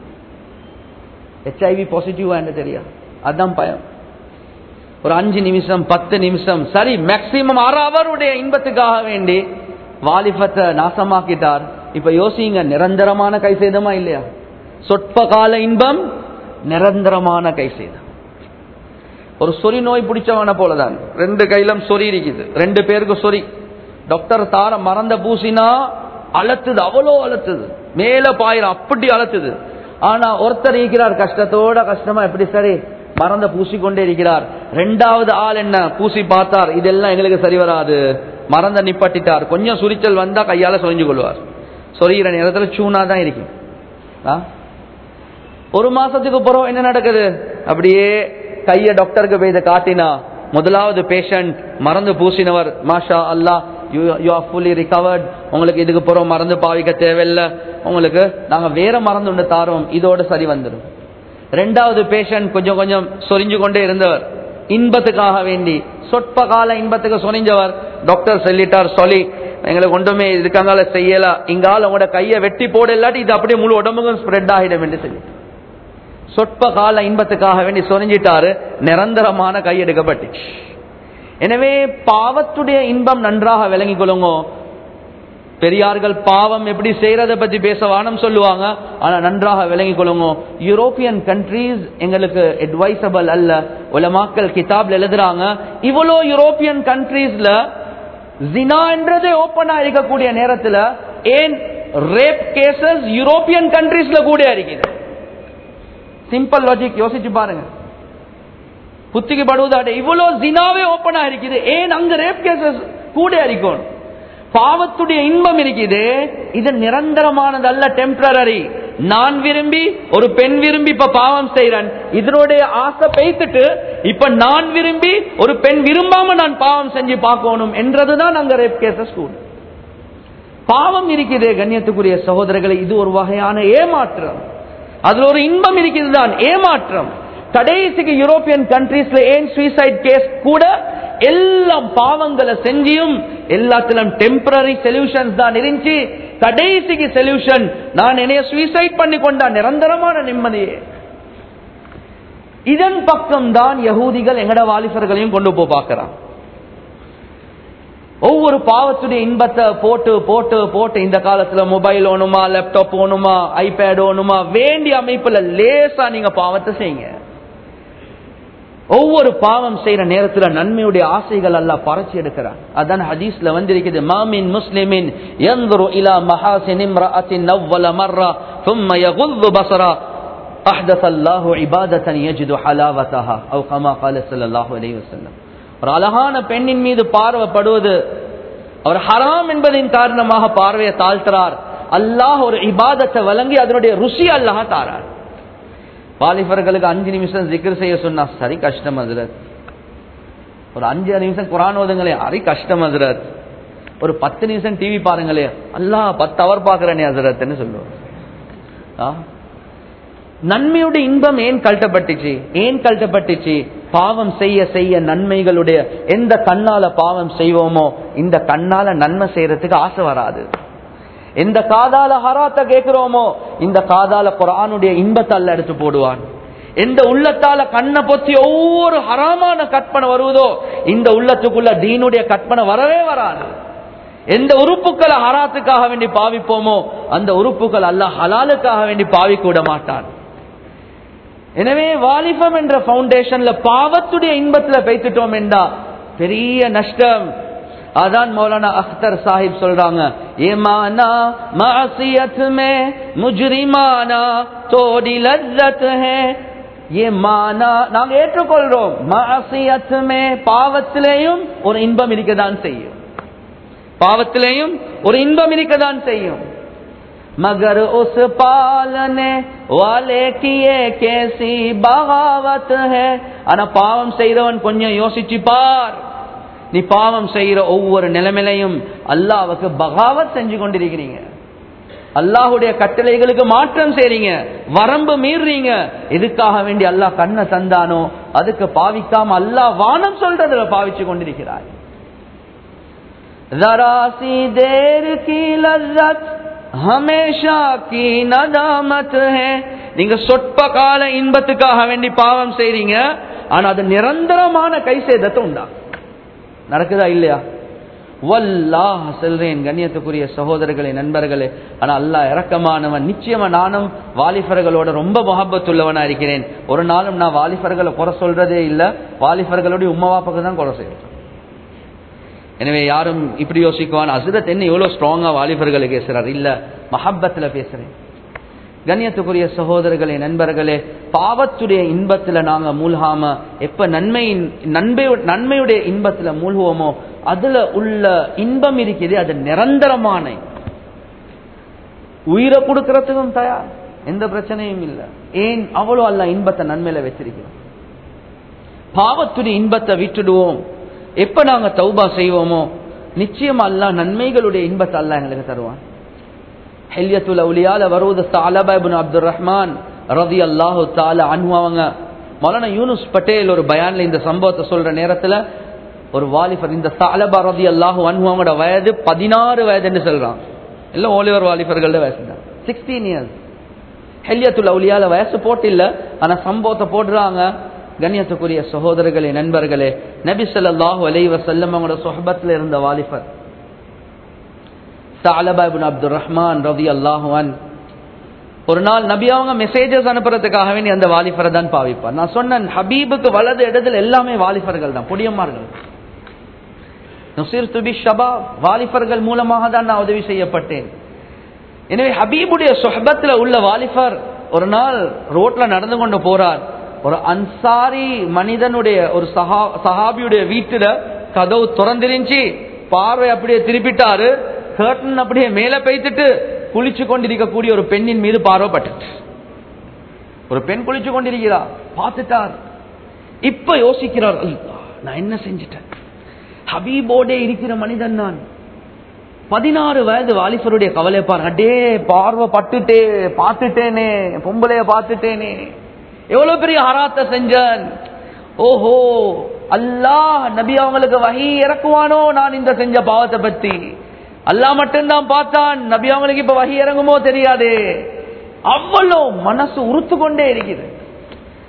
ஹெச்ஐவி பாசிட்டிவா என்று தெரியா அதான் பயம் ஒரு அஞ்சு நிமிஷம் பத்து நிமிஷம் சரி மேக்சிமம் அரை அவருடைய இன்பத்துக்காக வேண்டி வாலிபத்தை நாசமாக்கிட்டார் இப்ப யோசிங்க நிரந்தரமான கை சேதமா இல்லையா சொற்ப கால இன்பம் நிரந்தரமான கை சேதம் ஒரு சொறி நோய் பிடிச்சவன போலதான் ரெண்டு கையிலும் சொறி இருக்குது ரெண்டு பேருக்கு சொறி டாக்டர் தார மறந்த பூசினா அலத்துது அவ்வளோ அலத்துது மேல பாயிரம் அப்படி அலத்துது ஆனா ஒருத்தர் இருக்கிறார் கஷ்டத்தோட கஷ்டமா எப்படி சரி மறந்த பூசிக்கொண்டே இருக்கிறார் ரெண்டாவது ஆள் என்ன பூசி பார்த்தார் இதெல்லாம் எங்களுக்கு சரி வராது மறந்த நிப்பட்டிட்டார் கொஞ்சம் சுரிச்சல் வந்தா கையால சொரிஞ்சு கொள்வார் சொரிகிற நேரத்துல சூனா தான் இருக்கும் ஆ? ஒரு மாசத்துக்கு பிறகு என்ன நடக்குது அப்படியே கைய டாக்டருக்கு போய் இதை காட்டினா முதலாவது பேஷண்ட் மறந்து பூசினவர் மாஷா அல்லா யூ ஆர் ஃபுல்லி ரிகவர்ட் உங்களுக்கு இதுக்கு பிறகு மறந்து பாவிக்க தேவையில்லை உங்களுக்கு நாங்க வேற மறந்து ஒன்று தாரோம் இதோட சரி வந்துடும் ரெண்டாவது பேஷண்ட் கொஞ்சம் கொஞ்சம் சொரிஞ்சு கொண்டே இருந்தவர் இன்பத்துக்காக வேண்டி சொற்ப கால இன்பத்துக்கு சொரிஞ்சவர் டாக்டர் சொல்லிட்டார் சொல்லி எங்களுக்கு ஒன்றுமே இதுக்காக செய்யல இங்கால உங்களோட கையை வெட்டி போட இல்லாட்டி இது அப்படியே முழு உடம்புக்கும் ஸ்ப்ரெட் ஆகிடும் என்று சொல்லி சொற்ப கால இன்பத்துக்காக வேண்டி சொரிஞ்சிட்டாரு நிரந்தரமான கை எடுக்கப்பட்டுச்சு எனவே பாவத்துடைய இன்பம் நன்றாக விளங்கிக் கொள்ளுங்க பெரியார்கள் பாவம் எப்படி செய்யறத பத்தி பேச வானம் சொல்லுவாங்க ஆனா நன்றாக விளங்கிக் கொள்ளுங்க யூரோப்பியன் கண்ட்ரீஸ் எங்களுக்கு அட்வைசபிள் அல்ல உலமாக்கள் கிதாப்ல எழுதுறாங்க இவ்வளோ யூரோப்பியன் கண்ட்ரீஸ்ல ஜினா என்றதே ஓப்பனா இருக்கக்கூடிய நேரத்துல ஏன் ரேப் கேசஸ் யூரோப்பியன் கண்ட்ரீஸ்ல கூட இருக்குது சிம்பிள் லாஜிக் யோசிச்சு பாருங்க புத்திக்கு படுவதாட்ட இவ்வளவு ஜினாவே ஓப்பனா இருக்குது ஏன் அங்க ரேப் கேசஸ் கூட இருக்கணும் பாவத்துடைய இன்பம் இருக்குது இது நிரந்தரமானது அல்ல டெம்பரரி நான் விரும்பி ஒரு பெண் விரும்பி இப்ப பாவம் செய்யறேன் இதனுடைய ஆசை பெய்த்துட்டு இப்ப நான் விரும்பி ஒரு பெண் விரும்பாம நான் பாவம் செஞ்சு பார்க்கணும் என்றதுதான் அங்க ரேப் கேசஸ் கூட பாவம் இருக்குது கண்ணியத்துக்குரிய சகோதரர்களை இது ஒரு வகையான ஏமாற்றம் அதுல ஒரு இன்பம் இருக்குது தான் ஏமாற்றம் கடைசிக்கு யூரோப்பியன் கண்ட்ரீஸ்ல ஏன் சூசைட் கேஸ் கூட எல்லாம் பாவங்களை செஞ்சியும் எல்லாத்திலும் டெம்பரரி சொல்யூஷன்ஸ் தான் இருந்துச்சு கடைசிக்கு சொல்யூஷன் நான் என்னைய சூசைட் பண்ணி கொண்டா நிரந்தரமான நிம்மதியே இதன் பக்கம் தான் யகூதிகள் எங்கட வாலிபர்களையும் கொண்டு போ பார்க்கிறான் ஒவ்வொரு பாவத்துடைய இன்பத்தை போட்டு போட்டு போட்டு இந்த காலத்துல மொபைல் ஓணுமா லேப்டாப் ஓணுமா ஐபேட் ஓணுமா வேண்டிய அமைப்புல லேசா நீங்க பாவத்தை செய்யுங்க ஒவ்வொரு பாவம் செய்யற நேரத்துல நன்மையுடைய ஆசைகள் எல்லாம் பறச்சு எடுக்கிறான் அதான் ஹதீஸ்ல வந்திருக்குது மாமின் முஸ்லிமின் ينظر الى محاسن امراه اول مره ثم يغض بصره احدث الله عباده يجد حلاوتها او كما قال صلى الله عليه وسلم ஒரு அழகான பெண்ணின் மீது பார்வைப்படுவது அவர் ஹராம் என்பதின் காரணமாக பார்வையை தாழ்த்துறார் அல்லாஹ் ஒரு இபாதத்தை வழங்கி அதனுடைய ருசி அல்லாஹ் தாரார் வாலிபர்களுக்கு அஞ்சு நிமிஷம் ஜிக்ர் செய்ய சொன்னா சரி கஷ்டம் ஹசரத் ஒரு அஞ்சு நிமிஷம் குரான் ஓதுங்களே அரை கஷ்டம் ஹசரத் ஒரு பத்து நிமிஷம் டிவி பாருங்களே அல்லாஹ் பத்து அவர் பாக்குறேனே ஹசரத்னு சொல்லுவோம் ஆ? நன்மையுடைய இன்பம் ஏன் கழட்டப்பட்டுச்சு ஏன் கழட்டப்பட்டுச்சு பாவம் செய்ய செய்ய நன்மைகளுடைய எந்த கண்ணால பாவம் செய்வோமோ இந்த கண்ணால நன்மை செய்யறதுக்கு ஆசை வராது எந்த காதால ஹராத்த கேட்கிறோமோ இந்த காதால குரானுடைய இன்பத்தை அல்ல எடுத்து போடுவான் எந்த உள்ளத்தால கண்ணை பொத்தி ஒவ்வொரு ஹராமான கற்பனை வருவதோ இந்த உள்ளத்துக்குள்ள தீனுடைய கற்பனை வரவே வராது எந்த உறுப்புக்களை ஹராத்துக்காக வேண்டி பாவிப்போமோ அந்த உறுப்புகள் அல்ல ஹலாலுக்காக வேண்டி பாவிக்க விட மாட்டான் எனவே வாலிபம் என்ற பவுண்டேஷன்ல பாவத்துடைய இன்பத்துல பேத்துட்டோம் என்றா பெரிய நஷ்டம் அதான் மௌலானா அख्तर சாஹிப் சொல்றாங்க ஏமானா மாசியத் மே முஜ்ரிமானா தோடி லஜ்ஜத் ஹே ஏ மானா நாங்க ஏற்றுக்கொள்றோம் மாசியத் மே பாவத்திலேயும் ஒரு இன்பம் இருக்கதான் செய்யும் பாவத்திலேயும் ஒரு இன்பம் இருக்கதான் செய்யும் मगर उस पालने वाले किए कैसी बगावत है ஆனா பாவம் செய்தவன் கொஞ்சம் யோசிச்சு பார் நீ பாவம் செய்யற ஒவ்வொரு நிலைமையிலையும் அல்லாவுக்கு பகாவத் செஞ்சு கொண்டிருக்கிறீங்க அல்லாஹுடைய கட்டளைகளுக்கு மாற்றம் செய்றீங்க வரம்பு மீறீங்க எதுக்காக வேண்டி அல்லாஹ் கண்ணை தந்தானோ அதுக்கு பாவிக்காம அல்லாஹ் வானம் சொல்றதுல பாவிச்சு கொண்டிருக்கிறாய் जरा सी देर की लज्जत ஹமேஷா கி நதாமத் ஹே நீங்க சொற்ப கால இன்பத்துக்காக வேண்டி பாவம் செய்றீங்க ஆனா அது நிரந்தரமான கை சேதத்தை உண்டா நடக்குதா இல்லையா வல்லாஹ் செல்றேன் கண்ணியத்துக்குரிய சகோதரர்களே நண்பர்களே ஆனா அல்லாஹ் இறக்கமானவன் நிச்சயமா நானும் வாலிபர்களோட ரொம்ப முகப்பத்துள்ளவனா இருக்கிறேன் ஒரு நாளும் நான் வாலிபர்களை குறை சொல்றதே இல்ல வாலிபர்களுடைய உம்மவாப்புக்கு தான் குறை செய்யறேன் எனவே யாரும் இப்படி யோசிக்குவான் அசுரத் என்ன எவ்வளவு ஸ்ட்ராங்கா வாலிபர்களை பேசுறார் இல்ல மஹப்பத்துல பேசுறேன் கண்ணியத்துக்குரிய சகோதரர்களே நண்பர்களே பாவத்துடைய இன்பத்துல நாங்க மூழ்காம எப்ப நன்மையின் நன்மை நன்மையுடைய இன்பத்துல மூழ்குவோமோ அதுல உள்ள இன்பம் இருக்குது அது நிரந்தரமான உயிரை கொடுக்கறதுக்கும் தயார் எந்த பிரச்சனையும் இல்லை ஏன் அவ்வளோ அல்ல இன்பத்தை நன்மையில வச்சிருக்கிறோம் பாவத்துடைய இன்பத்தை விட்டுடுவோம் எப்ப நாங்க தௌபா செய்வோமோ நிச்சயம் அல்லா நன்மைகளுடைய இன்பத்தை அல்லா எங்களுக்கு தருவான் ஹெல்யத்துல் அவுலியால வருவது சாலபா இப்னு அப்துல் ரஹ்மான் ரதி அல்லாஹு தால அனுபவங்க மௌலானா யூனுஸ் பட்டேல் ஒரு பயான்ல இந்த சம்பவத்தை சொல்ற நேரத்துல ஒரு வாலிபர் இந்த சாலபா ரதி அல்லாஹு அனுபவங்களோட வயது பதினாறு வயதுன்னு சொல்றான் எல்லாம் ஓலிவர் வாலிபர்களோட வயசு தான் சிக்ஸ்டீன் இயர்ஸ் ஹெல்யத்துல் அவுலியால வயசு போட்டு இல்ல ஆனா சம்பவத்தை போடுறாங்க கண்ணியத்துக்குரிய சகோதரர்களே நண்பர்களே நபி ஸல்லல்லாஹு அலைஹி வஸல்லம் அவங்களோட சொஹபத்தில் இருந்த வாலிபர் சாலபா இப்னு அப்துல் ரஹ்மான் ரலியல்லாஹு அன் ஒரு நாள் நபி அவங்க மெசேஜஸ் அனுப்புறதுக்காக வேண்டி அந்த வாலிபரை தான் பாவிப்பார் நான் சொன்னேன் ஹபீபுக்கு வலது இடத்துல எல்லாமே வாலிபர்கள் தான் புடியமார்கள் நுசீர் துபி ஷபா வாலிபர்கள் மூலமாக தான் நான் உதவி செய்யப்பட்டேன் எனவே ஹபீபுடைய சொஹபத்துல உள்ள வாலிபர் ஒரு நாள் ரோட்ல நடந்து கொண்டு போறார் ஒரு அன்சாரி மனிதனுடைய ஒரு சஹா சஹாபியுடைய வீட்டுல கதவு திறந்திருந்துச்சு பார்வை அப்படியே திருப்பிட்டாரு கர்டன் அப்படியே மேல பெய்த்துட்டு குளிச்சு கொண்டிருக்கக்கூடிய ஒரு பெண்ணின் மீது பார்வைப்பட்டு ஒரு பெண் குளிச்சு கொண்டிருக்கிறார் பார்த்துட்டார் இப்ப யோசிக்கிறார் "அல்லாஹ், நான் என்ன செஞ்சிட்டேன் ஹபீபோடே இருக்கிற மனிதன் நான் பதினாறு வயது வாலிபருடைய கவலை பாருங்க அடே பார்வை பட்டுட்டே பார்த்துட்டேனே பொம்பளைய பார்த்துட்டேனே எவ்வளவு பெரிய ஹராத்த செஞ்சேன் ஓஹோ அல்லாஹ் நபி அவங்களுக்கு வகி இறக்குவானோ நான் இந்த செஞ்ச பாவத்தை பத்தி அல்லாஹ் மட்டும்தான் பார்த்தான் நபி அவங்களுக்கு இப்ப வகி இறங்குமோ தெரியாதே அவ்வளோ மனசு உறுத்து கொண்டே இருக்குது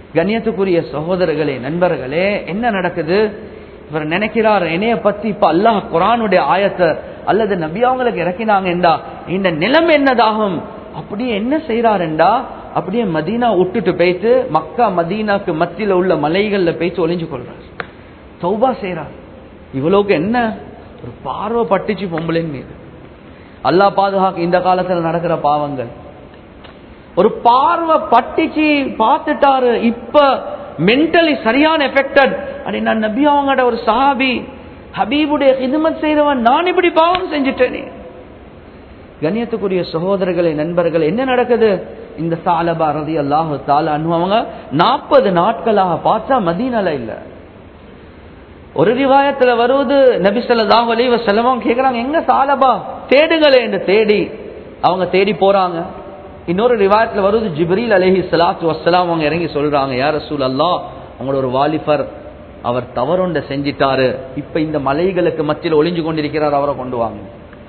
கண்ணியத்துக்குரிய சகோதரர்களே நண்பர்களே என்ன நடக்குது இவர் நினைக்கிறார் என்னைய பத்தி இப்ப அல்லாஹ் குரானுடைய ஆயத்தை அல்லது நபி அவங்களுக்கு இறக்கினாங்கண்டா இந்த நிலம் என்னதாகும் அப்படியே என்ன செய்யறாருண்டா அப்படியே மதீனா விட்டுட்டு போயிட்டு மக்கா மதீனாக்கு மத்தியில உள்ள மலைகள்ல போயிட்டு ஒளிஞ்சு கொள்றார் சௌபா செய்யறார் இவ்வளவுக்கு என்ன ஒரு பார்வை பட்டுச்சு பொம்பளையின் மீது அல்லாஹ் பாதுகாக்க இந்த காலத்துல நடக்கிற பாவங்கள் ஒரு பார்வை பட்டுச்சு பார்த்துட்டாரு இப்ப மென்டலி சரியான எஃபெக்டட் அப்படி நான் நபி அவங்கட ஒரு சஹாபி ஹபீபுடைய ஹிதுமத் செய்தவன் நான் இப்படி பாவம் செஞ்சுட்டேனே கண்ணியத்துக்குரிய சகோதரர்களே நண்பர்கள் என்ன நடக்குது இந்த சாலபா ரதி அல்லாஹு தால அவங்க நாற்பது நாட்களாக பார்த்தா மதீனல இல்ல ஒரு ரிவாயத்துல வருவது நபி ஸல்லல்லாஹு அலைஹி வஸல்லம் கேக்குறாங்க எங்க சாலபா தேடுங்களே என்று தேடி அவங்க தேடி போறாங்க இன்னொரு ரிவாயத்துல வருவது ஜிப்ரீல் அலைஹி ஸலாத்து வஸ்ஸலாம் அவங்க இறங்கி சொல்றாங்க யா ரசூல் அல்லாஹ் அவங்களோட ஒரு வாலிபர் அவர் தவறொண்ட செஞ்சிட்டாரு இப்ப இந்த மலைகளுக்கு மத்தியில் ஒளிஞ்சு கொண்டிருக்கிறார் அவரை கொண்டு வாங்க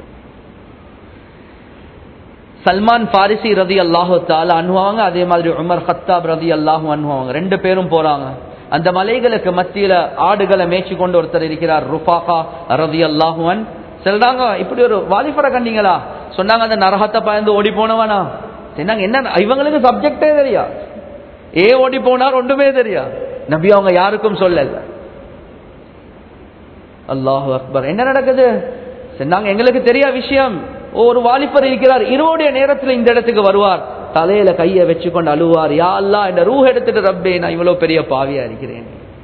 சல்மான் பாரிசி ரதி அல்லாஹு தால அனுபவாங்க அதே மாதிரி உமர் ஹத்தாப் ரதி அல்லாஹு அனுபவாங்க ரெண்டு பேரும் போறாங்க அந்த மலைகளுக்கு மத்தியில ஆடுகளை மேய்ச்சி கொண்டு ஒருத்தர் இருக்கிறார் ருஃபாகா ரதி அல்லாஹுவன் சொல்றாங்க இப்படி ஒரு வாலிபரை கண்டீங்களா சொன்னாங்க அந்த நரகத்தை பயந்து ஓடி போனவனா சொன்னாங்க என்ன இவங்களுக்கு சப்ஜெக்டே தெரியா ஏ ஓடி போனார் ஒன்றுமே தெரியா நபி அவங்க யாருக்கும் சொல்லல அல்லாஹு அக்பர் என்ன நடக்குது சொன்னாங்க எங்களுக்கு தெரிய விஷயம் ஒரு வாலிபர் இருக்கிறார் இருவோடைய நேரத்தில் இந்த இடத்துக்கு வருவார் தலையில கைய வச்சு கொண்டு அழுவார் யா அல்லா இந்த ரூ எடுத்துட்டு ரப்பே நான் இவ்வளவு பெரிய பாவியா இருக்கிறேன்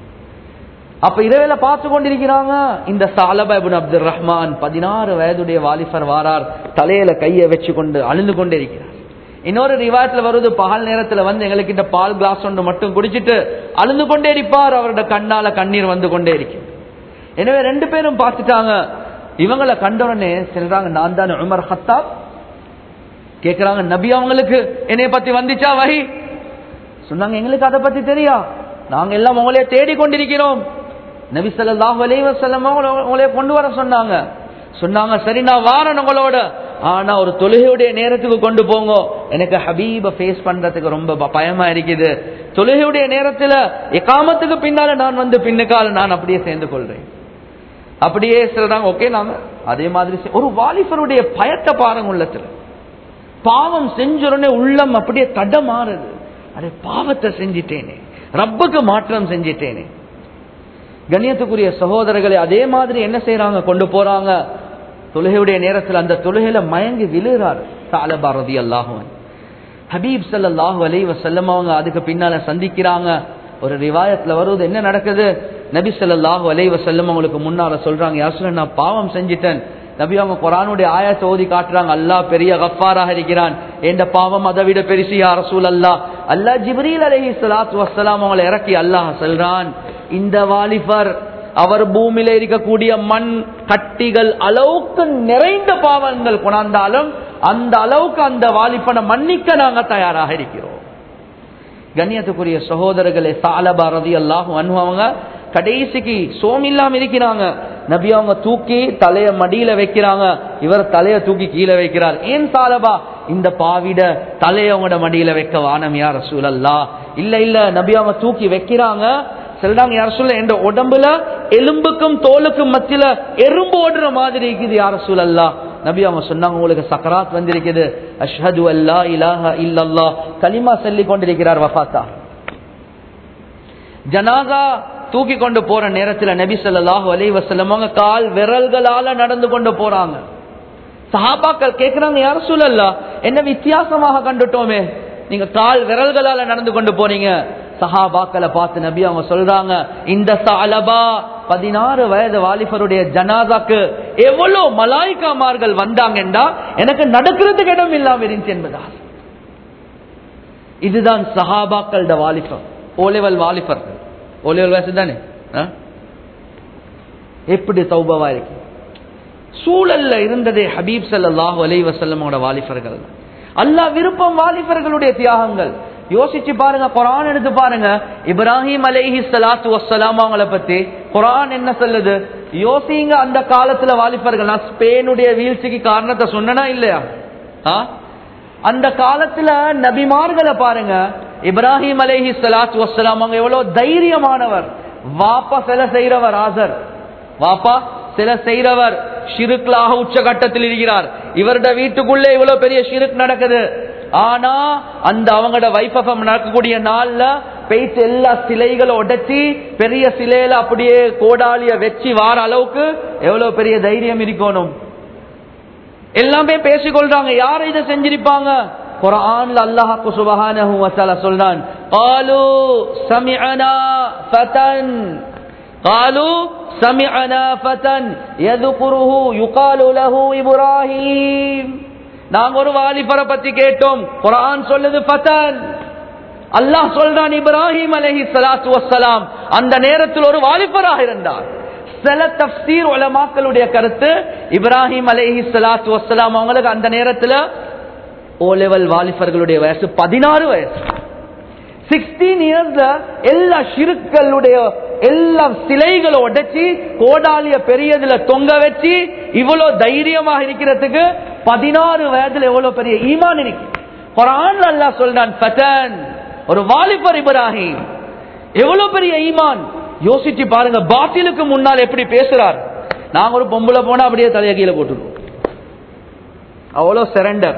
அப்ப இரவேல பார்த்து கொண்டிருக்கிறாங்க இந்த சாலபா இப்னு அப்துல் ரஹ்மான் பதினாறு வயதுடைய வாலிபர் வாரார் தலையில கைய வச்சு கொண்டு அழுந்து கொண்டே இருக்கிறார் இன்னொரு ரிவாயத்துல வருது பகல் நேரத்துல வந்து எங்களுக்கு இந்த பால் கிளாஸ் ஒன்று மட்டும் குடிச்சிட்டு அழுந்து கொண்டே இருப்பார் அவரோட கண்ணால கண்ணீர் வந்து கொண்டே இருக்கு எனவே ரெண்டு பேரும் பார்த்துட்டாங்க இவங்களை கண்டவுடனே சொல்றாங்க நான் தான் உமர் ஹத்தாப் கேக்குறாங்க நபி அவங்களுக்கு என்னைய பத்தி வந்துச்சா வகி சொன்னாங்க எங்களுக்கு அதை பத்தி தெரியா நாங்க எல்லாம் உங்களைய தேடி கொண்டிருக்கிறோம் நபி ஸல்லல்லாஹு அலைஹி வஸல்லம் உங்களைய கொண்டு வர சொன்னாங்க சொன்னாங்க சரி நான் வாரேன் உங்களோட ஆனா ஒரு தொழுகையுடைய நேரத்துக்கு கொண்டு போங்க எனக்கு ஹபீப ஃபேஸ் பண்றதுக்கு ரொம்ப ப- பயமா இருக்குது தொழுகையுடைய நேரத்துல எக்காமத்துக்கு பின்னால நான் வந்து பின்னுக்கால நான் அப்படியே சேர்ந்து கொள்றேன் அப்படியே சொல்றாங்க ஓகே நாங்க அதே மாதிரி செய்- ஒரு வாலிபருடைய பயத்தை பாருங்க உள்ளத்துல பாவம் செஞ்ச உடனே உள்ளம் அப்படியே தடமாறுது அடே பாவத்தை செஞ்சிட்டேனே ரப்புக்கு மாற்றம் செஞ்சிட்டேனே கண்ணியத்துக்குரிய சகோதரர்களை அதே மாதிரி என்ன செய்யறாங்க கொண்டு போறாங்க தொழுகையுடைய நேரத்தில் அந்த தொழுகையில மயங்கி விழுறார் சாலபா ரதி அல்லாஹுவன் ஹபீப் ஸல்லல்லாஹு அலைஹி வஸல்லம் அவங்க அதுக்கு பின்னால சந்திக்கிறாங்க ஒரு ரிவாயத்துல வருவது என்ன நடக்குது நபி ஸல்லல்லாஹு அலைஹி வஸல்லம் அவங்களுக்கு முன்னால சொல்றாங்க யார் சொல்ல நான் பாவம் செஞ்சிட்டேன் நபி அவங்க குரானுடைய ஆயத்தை ஓதி காட்டுறாங்க அல்லாஹ் பெரிய கஃபாராக இருக்கிறான் என்ற பாவம் அதை விட பெருசு யா ரசூல் அல்லாஹ் அல்லாஹ் ஜிப்ரீல் அலைஹி ஸலாத்து வஸ்ஸலாம் அவங்களை இறக்கி அல்லாஹ் சொல்றான் இந்த வாலிபர் அவர் பூமியில இருக்கக்கூடிய மண் கட்டிகள் அளவுக்கு நிறைந்த பாவங்கள் கொண்டாந்தாலும் அந்த அளவுக்கு அந்த வாலிபனை மன்னிக்க நாங்க தயாராக இருக்கிறோம் கண்ணியத்துக்குரிய சகோதரர்களே சாலபா ரதி அல்லாஹும் அனுபவங்க கடைசிக்கு சோம் இல்லாம இருக்கிறாங்க நபி அவங்க தூக்கி தலைய மடியில வைக்கிறாங்க இவர் தலைய தூக்கி கீழே வைக்கிறார் ஏன் சாலபா இந்த பாவிட தலைய உங்களோட மடியில வைக்க வானம் யார் ரசூலல்லா இல்ல இல்ல நபி அவங்க தூக்கி வைக்கிறாங்க சொல்றாங்க யார் சொல்ல என் உடம்புல எலும்புக்கும் தோலுக்கும் மத்தியில எறும்பு ஓடுற மாதிரி இருக்குது யார் சூழல்லா நபி அவங்க சொன்னாங்க உங்களுக்கு சக்கராத் வந்திருக்குது அஷ்ஹது அல்லா இலாஹ இல்லல்லா கலிமா சொல்லி கொண்டிருக்கிறார் வஃபாத்தா ஜனாகா தூக்கி கொண்டு போற நேரத்துல நபி ஸல்லல்லாஹு அலைஹி வஸல்லம் அவங்க கால் விரல்களால நடந்து கொண்டு போறாங்க சஹாபாக்கள் கேக்குறாங்க யார் சூழல்லா என்ன வித்தியாசமாக கண்டுட்டோமே நீங்க கால் விரல்களால நடந்து கொண்டு போறீங்க சஹாபாக்களை பார்த்து நபி அவங்க சொல்றாங்க இந்த சாலபா பதினாறு வயது வாலிபருடைய ஜனாதாக்கு எவ்வளவு மலாய்க்காமார்கள் வந்தாங்கன்றா எனக்கு நடக்கிறதுக்கு இடம் இல்லாம இருந்துச்சு என்பதா இதுதான் சஹாபாக்களோட வாலிபர் ஓலெவல் வாலிபர்கள் ஓலெவல் வயசு தானே ஆ? எப்படி சௌபவா இருக்கு சூழல்ல இருந்ததே ஹபீப் ஸல்லல்லாஹு அலைஹி வஸல்லமோட வாலிபர்கள் அல்லாஹ் விருப்பம் வாலிபர்களுடைய தியாகங்கள் யோசிச்சு பாருங்க குரான் எடுத்து பாருங்க இப்ராஹிம் அலைஹி ஸலாத்து வஸ்ஸலாம் அவங்கள பத்தி குரான் என்ன சொல்லுது யோசிங்க அந்த காலத்துல வாலிபர்கள் நான் ஸ்பெயினுடைய வீழ்ச்சிக்கு காரணத்தை சொன்னனா இல்லையா ஆ? அந்த காலத்துல நபிமார்களை பாருங்க இப்ராஹிம் அலைஹி ஸலாத்து வஸ்ஸலாம் அவங்க எவ்வளவு தைரியமானவர் வாப்பா சில செய்றவர் ஆசர் வாப்பா சில செய்றவர் ஷிருக்லாக உச்சகட்டத்தில் இருக்கிறார் இவருடைய வீட்டுக்குள்ளே இவ்வளவு பெரிய ஷிருக் நடக்குது ஆனா அந்த அவங்களோட வைபவம் நடக்கக்கூடிய நாள்ல பெய்த்து எல்லா சிலைகளை உடைச்சி பெரிய சிலையில அப்படியே கோடாலிய வச்சு வார அளவுக்கு எவ்வளவு பெரிய தைரியம் இருக்கணும் எல்லாமே பேசிக்கொள்றாங்க யார் இதை செஞ்சிருப்பாங்க குர்ஆன்ல அல்லாஹ் சுப்ஹானஹு வ தஆலா சொல்றான் قالوا سمعنا فتى قالوا سمعنا فتى يذكره يقال له ابراهيم நாங்க ஒரு வாலிபரை பத்தி கேட்டோம் குர்ஆன் சொல்லுது ஃபதன் அல்லாஹ் சொல்றான் இப்ராஹிம் அலைஹி ஸலாத்து வஸ்ஸலாம் அந்த நேரத்தில் ஒரு வாலிபராக இருந்தார் சில தப்சீர் உலமாக்களுடைய கருத்து இப்ராஹிம் அலைஹி ஸலாத்து வஸ்ஸலாம் அவங்களுக்கு அந்த நேரத்தில் ஓ லெவல் வாலிபர்களுடைய வயசு பதினாறு வயசு சிக்ஸ்டீன் இயர்ஸ்ல எல்லா ஷிருக்களுடைய எல்லா சிலைகளை உடைச்சி கோடாலிய பெரியதுல தொங்க வச்சு இவ்வளவு தைரியமாக இருக்கிறதுக்கு பதினாறு வயதுல எவ்வளவு பெரிய ஈமான் இருக்கு குரான் அல்லாஹ் சொல்றான் ஃபதன் ஒரு வாலிபர் இப்ராஹிம் எவ்வளவு பெரிய ஈமான் யோசிச்சு பாருங்க பாத்திலுக்கு முன்னால் எப்படி பேசுறார் நாங்க ஒரு பொம்பளை போனா அப்படியே தலைய கீழே போட்டுருவோம் அவ்வளவு சரண்டர்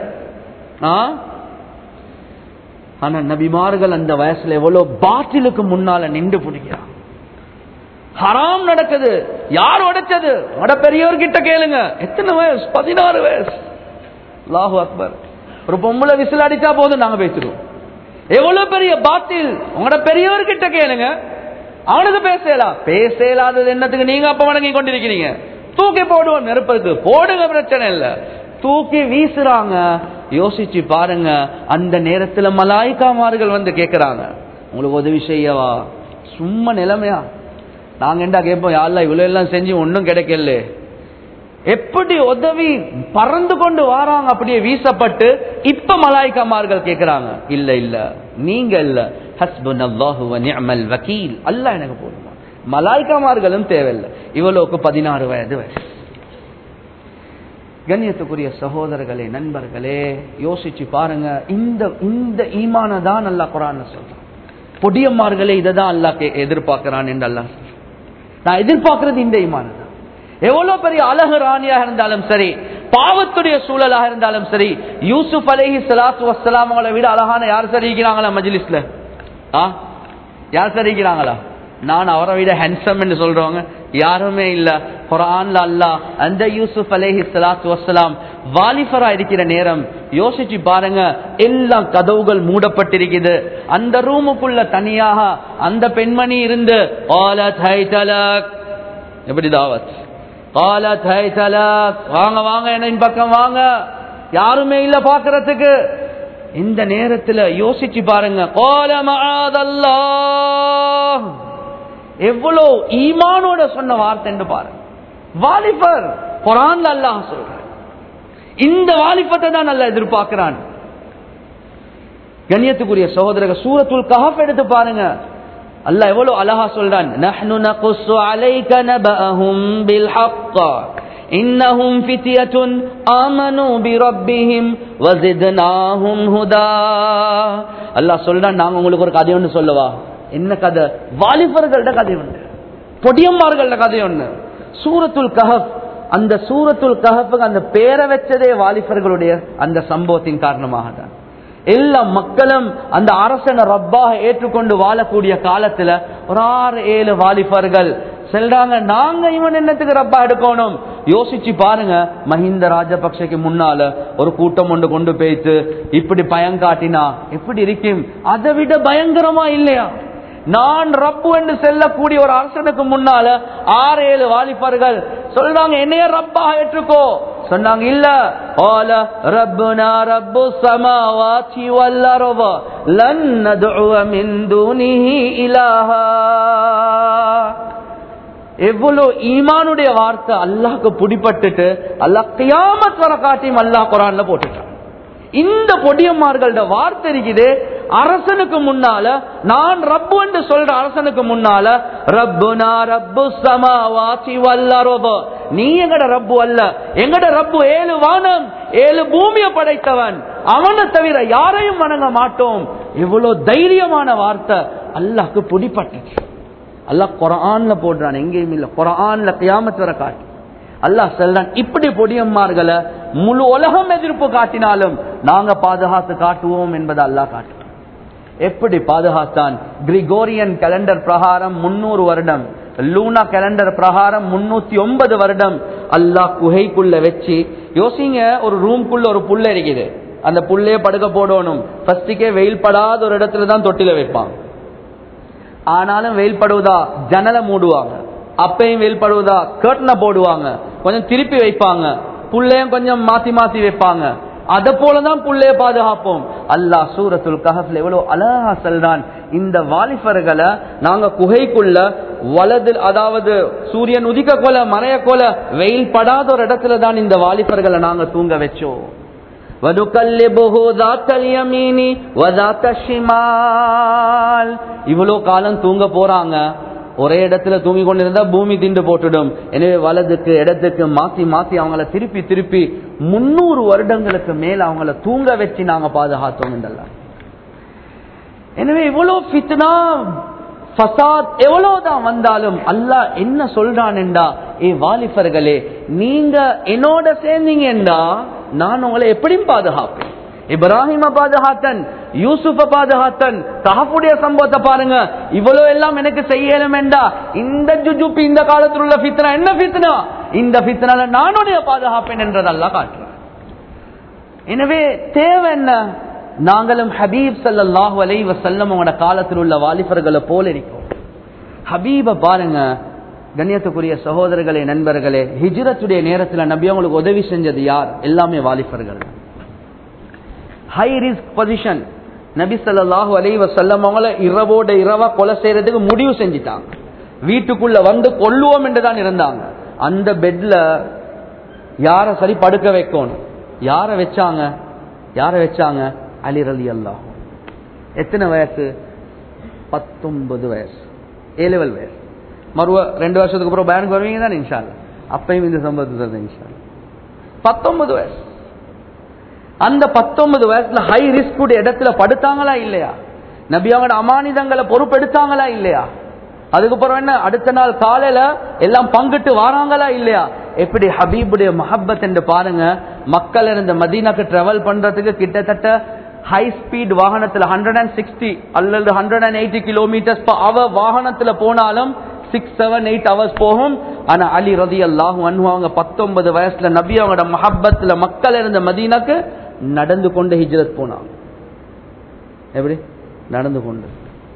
ஆனா நபிமார்கள் அந்த வயசுல எவ்வளவு பாட்டிலுக்கு முன்னால நின்று பிடிக்கிறான் ஹராம் நடக்குது யார் உடைச்சது உட பெரியவர்கிட்ட கேளுங்க எத்தனை வயசு பதினாறு வயசு லாஹு அக்பர் ஒரு பொம்பளை விசில் அடிச்சா போதும் நாங்க பேசிடுவோம் எவ்வளவு பெரிய பாத்தில் உங்களோட பெரியவர்கிட்ட கேளுங்க அவனுக்கு பேசலாம் பேசலாதது என்னத்துக்கு நீங்க அப்ப வணங்கி கொண்டிருக்கிறீங்க தூக்கி போடுவோம் நெருப்பதுக்கு போடுங்க பிரச்சனை இல்ல தூக்கி வீசுறாங்க யோசிச்சு பாருங்க அந்த நேரத்துல மலாய்க்காமார்கள் வந்து கேக்குறாங்க உங்களுக்கு உதவி செய்யவா சும்மா நிலைமையா நாங்க என்ன கேட்போம் யாரெல்லாம் இவ்வளவு எல்லாம் செஞ்சு ஒன்னும் கிடைக்கல எப்படி உதவி பறந்து கொண்டு வாராங்க அப்படியே வீசப்பட்டு இப்ப மலாய்க்காமார்கள் கேக்குறாங்க இல்ல இல்ல நீங்க இல்ல ஹஸ்பன் அல்லாஹு நிஅமல் வக்கீல் அல்லாஹ் எனக்கு போதுமா மலாய்க்காமார்களும் தேவையில்லை இவ்வளவுக்கு பதினாறு வயது வயசு கண்ணியத்துக்குரிய சகோதரர்களே நண்பர்களே யோசிச்சு பாருங்க இந்த இந்த ஈமான தான் அல்லா குரான் சொல்றான் பொடியம்மார்களே இதை தான் அல்லா எதிர்பார்க்கிறான் என்று அல்லா நான் எதிர்பார்க்கிறது இந்த ஈமான தான் எவ்வளவு பெரிய அழகு ராணியாக இருந்தாலும் சரி பாவத்துடைய சூழலாக இருந்தாலும் சரி யூசுப் அலேஹி சலாத்து வசலாம் அவங்கள விட அழகான யார் சரி இருக்கிறாங்களா மஜ்லிஸ்ல ஆ யார் சரி இருக்கிறாங்களா நான் அவரை விட ஹேண்ட்ஸம் என்று சொல்றவங்க யாருமே இல்ல குரான்ல அல்லா அந்த யூசுப் அலேஹி சலாத்து வசலாம் வாலிபரா இருக்கிற நேரம் யோசிச்சு பாருங்க எல்லா கதவுகள் மூடப்பட்டிருக்குது அந்த ரூமுக்குள்ள தனியாக அந்த பெண்மணி இருந்து எப்படி தாவத் வாங்க வாங்க என்ன பக்கம் வாங்க யாருமே இல்ல பாக்குறதுக்கு இந்த நேரத்துல யோசிச்சு பாருங்க எவ்வளவு ஈமானோட சொன்ன வார்த்தை பாருங்க வாலிபர் குரான்ல அல்லாஹ் சொல்ற இந்த வாலிபத்தை தான் நல்லா எதிர்பார்க்கிறான் கண்ணியத்துக்குரிய சகோதரர்கள் சூரத்துல் கஹப் எடுத்து பாருங்க அல்லாஹ் எவ்வளவு அழகா சொல்றான் நஹ்னு நகுஸ்ஸு அலைக நபஅஹும் பில் ஹக்க இன்னஹும் ஃபித்யத்துன் ஆமனு பிரப்பிஹிம் வஸித்னாஹும் ஹுதா அல்லாஹ் சொல்றான் நாங்க உங்களுக்கு ஒரு கதை ஒன்று சொல்லவா என்ன கதை வாலிபர்கள்ட கதை ஒன்று பொடியம்மார்கள்ட கதை ஒன்று சூரத்துல் கஹப் அந்த சூரத்துல் கஹப்புக்கு அந்த பேரை வச்சதே வாலிபர்களுடைய அந்த சம்பவத்தின் காரணமாக தான் எல்லா மக்களும் அந்த அரசனை ரப்பாக ஏற்றுக்கொண்டு வாழக்கூடிய காலத்துல ஒரு ஆறு ஏழு வாலிபர்கள் செல்றாங்க நாங்க இவன் என்னத்துக்கு ரப்பா எடுக்கணும் யோசிச்சு பாருங்க மஹிந்த ராஜபக்சக்கு முன்னால ஒரு கூட்டம் ஒன்று கொண்டு போய்த்து இப்படி பயங்காட்டினா எப்படி இருக்கும் அதை விட பயங்கரமா இல்லையா நான் ரப்பு என்று செல்லக்கூடிய ஒரு அரசனுக்கு முன்னால ஆறு ஏழு வாலிபர்கள் சொல்றாங்க என்னைய ரப்பா ஏற்றுக்கோ சொன்னாங்க இல்ல ஓல ரப்புனா ரப்பு சமாவாதி வல்லரவ லன் நதுவ மின் துனிஹி இலாஹா எவ்வளவு ஈமானுடைய வார்த்தை அல்லாஹ்க்கு பிடிப்பட்டுட்டு அல்லாஹ் கியாமத் வர காட்டியும் அல்லாஹ் குரான்ல போட்டுட்டான் இந்த பொடியம்மார்களோட வார்த்தை இருக்குது அரசனுக்கு முன்னால நான் ரப்பு என்று சொல்ற அரசனுக்கு முன்னால ரப்புனா ரப்பு சமாவாசி வல்லரோப நீ எங்கட ரப்பு அல்ல எங்கட ரப்பு ஏழு வானம் ஏழு பூமியை படைத்தவன் அவனை தவிர யாரையும் வணங்க மாட்டோம் எவ்வளவு தைரியமான வார்த்தை அல்லாஹ்க்கு பிடிப்பட்டுச்சு அல்லாஹ் குரான்ல போடுறான் எங்கேயும் இல்ல குரான்ல கியாமத் வர காட்டு அல்லாஹ் சொல்றான் இப்படி பொடியம்மார்களை முழு உலகம் எதிர்ப்பு காட்டினாலும் நாங்க பாதுகாத்து காட்டுவோம் என்பதை அல்லாஹ் காட்டுறான் எப்படி பாதுகாத்தான் கிரிகோரியன் கேலண்டர் பிரகாரம் முன்னூறு வருடம் லூனா கேலண்டர் பிரகாரம் முன்னூத்தி ஒன்பது வருடம் அல்லாஹ் குகைக்குள்ள வச்சு யோசிங்க ஒரு ரூம்குள்ள ஒரு புல்ல இருக்குது அந்த புல்லே படுக்க போடணும் ஃபர்ஸ்டுக்கே வெயில் படாத ஒரு இடத்துல தான் தொட்டில வைப்பான் ஆனாலும் வெயில் படுவதா ஜன்னலை மூடுவாங்க அப்பையும் வெயில் படுவதா கர்ட்டனை போடுவாங்க கொஞ்சம் திருப்பி வைப்பாங்க புள்ளையும் கொஞ்சம் மாத்தி மாத்தி வைப்பாங்க அத போலதான் புள்ளைய பாதுகாப்போம் அல்லாஹ் சூரத்துல் கஹப்ல எவ்வளவு அழகா சொல்றான் இந்த வாலிபர்களை நாங்க குகைக்குள்ள வலது அதாவது சூரியன் உதிக்க கொல மறைய கொல வெயில் படாத ஒரு இடத்துல தான் இந்த வாலிபர்களை நாங்க தூங்க வச்சோம் وَنُقَلِّبُهُ ذَاتَ الْيَمِينِ وَذَاتَ الشِّمَالِ இவ்வளவு காலம் தூங்க போறாங்க ஒரே இடத்துல தூங்கி கொண்டிருந்தா பூமி திண்டு போட்டுடும் எனவே வலதுக்கு இடத்துக்கு மாத்தி மாத்தி அவங்கள திருப்பி திருப்பி முன்னூறு வருடங்களுக்கு மேல அவங்கள தூங்க வச்சு நாங்க பாதுகாத்தோம் என்றெல்லாம் எனவே இவ்வளவு ஃபித்னா ஃபசாத் எவ்வளவுதான் வந்தாலும் அல்லாஹ் என்ன சொல்றான் என்றா ஏ வாலிபர்களே நீங்க என்னோட சேர்ந்தீங்கன்றா நான் உங்களை எப்படியும் பாதுகாப்பேன் இப்ராஹிம பாதுகாத்தன் யூசுஃப பாதுகாத்தன் தஹப்புடைய சம்பவத்தை பாருங்க இவ்வளவு எல்லாம் எனக்கு செய்யலும் என்றா இந்த ஜுஜுப்பி இந்த காலத்தில் உள்ள ஃபித்னா என்ன ஃபித்னா இந்த ஃபித்னால நானுடைய பாதுகாப்பேன் என்றதெல்லாம் காட்டுறேன் எனவே தேவை என்ன நாங்களும் ஹபீப் சல்லாஹூ அலை வசல்லம் உங்களோட காலத்தில் உள்ள வாலிபர்களை போல இருக்கோம் ஹபீப பாருங்க கண்ணியத்துக்குரிய சகோதரர்களே நண்பர்களே ஹிஜ்ரத்துடைய நேரத்தில் நபி அவங்களுக்கு உதவி செஞ்சது யார் எல்லாமே வாலிபர்கள் ஹை ரிஸ்க் பொசிஷன் நபி சல்லாஹூ அலை வசல்லம் அவங்கள இரவோட இரவா கொலை செய்யறதுக்கு முடிவு செஞ்சிட்டாங்க வீட்டுக்குள்ள வந்து கொல்லுவோம் என்றுதான் இருந்தாங்க அந்த பெட்ல யார சரி படுக்க வைக்கணும் யார வச்சாங்க யார வச்சாங்க அலி ரலி அல்லாஹ் எத்தனை வயசு பத்தொன்பது வயசு ஏ லெவல் வயசு மறுவ ரெண்டு வருஷத்துக்கு அப்புறம் பேங்க் வருவீங்க தானே இன்ஷால்ல அப்பயும் இந்த சம்பவத்தை சொல்றேன் இன்ஷால்ல பத்தொன்பது வயசு அந்த பத்தொன்பது வயசுல ஹை ரிஸ்க் இடத்துல படுத்தாங்களா இல்லையா நபி அவங்களோட அமானிதங்களை பொறுப்பெடுத்தாங்களா இல்லையா அதுக்கப்புறம் என்ன அடுத்த நாள் காலையில எல்லாம் பங்கிட்டு வராங்களா இல்லையா எப்படி ஹபீபுடைய மஹப்பத் என்று பாருங்க மக்கள் இருந்த மதீனாக்கு டிராவல் பண்றதுக்கு கிட்டத்தட்ட ஹை ஸ்பீட் வாகனத்துல ஹண்ட்ரட் அண்ட் சிக்ஸ்டி அல்லது ஹண்ட்ரட் அண்ட் எயிட்டி கிலோமீட்டர்ஸ் அவ வாகனத்துல போனாலும் சிக்ஸ் செவன் எயிட் ஹவர்ஸ் போகும் ஆனா அலி ரதி அல்லாஹு அவங்க பத்தொன்பது வயசுல நபி அவங்களோட மஹப்பத்துல மக்கள் இருந்த மதீனாக்கு நடந்து கொண்டு ஹிஜ்ரத் போனாங்க எப்படி நடந்து கொண்டு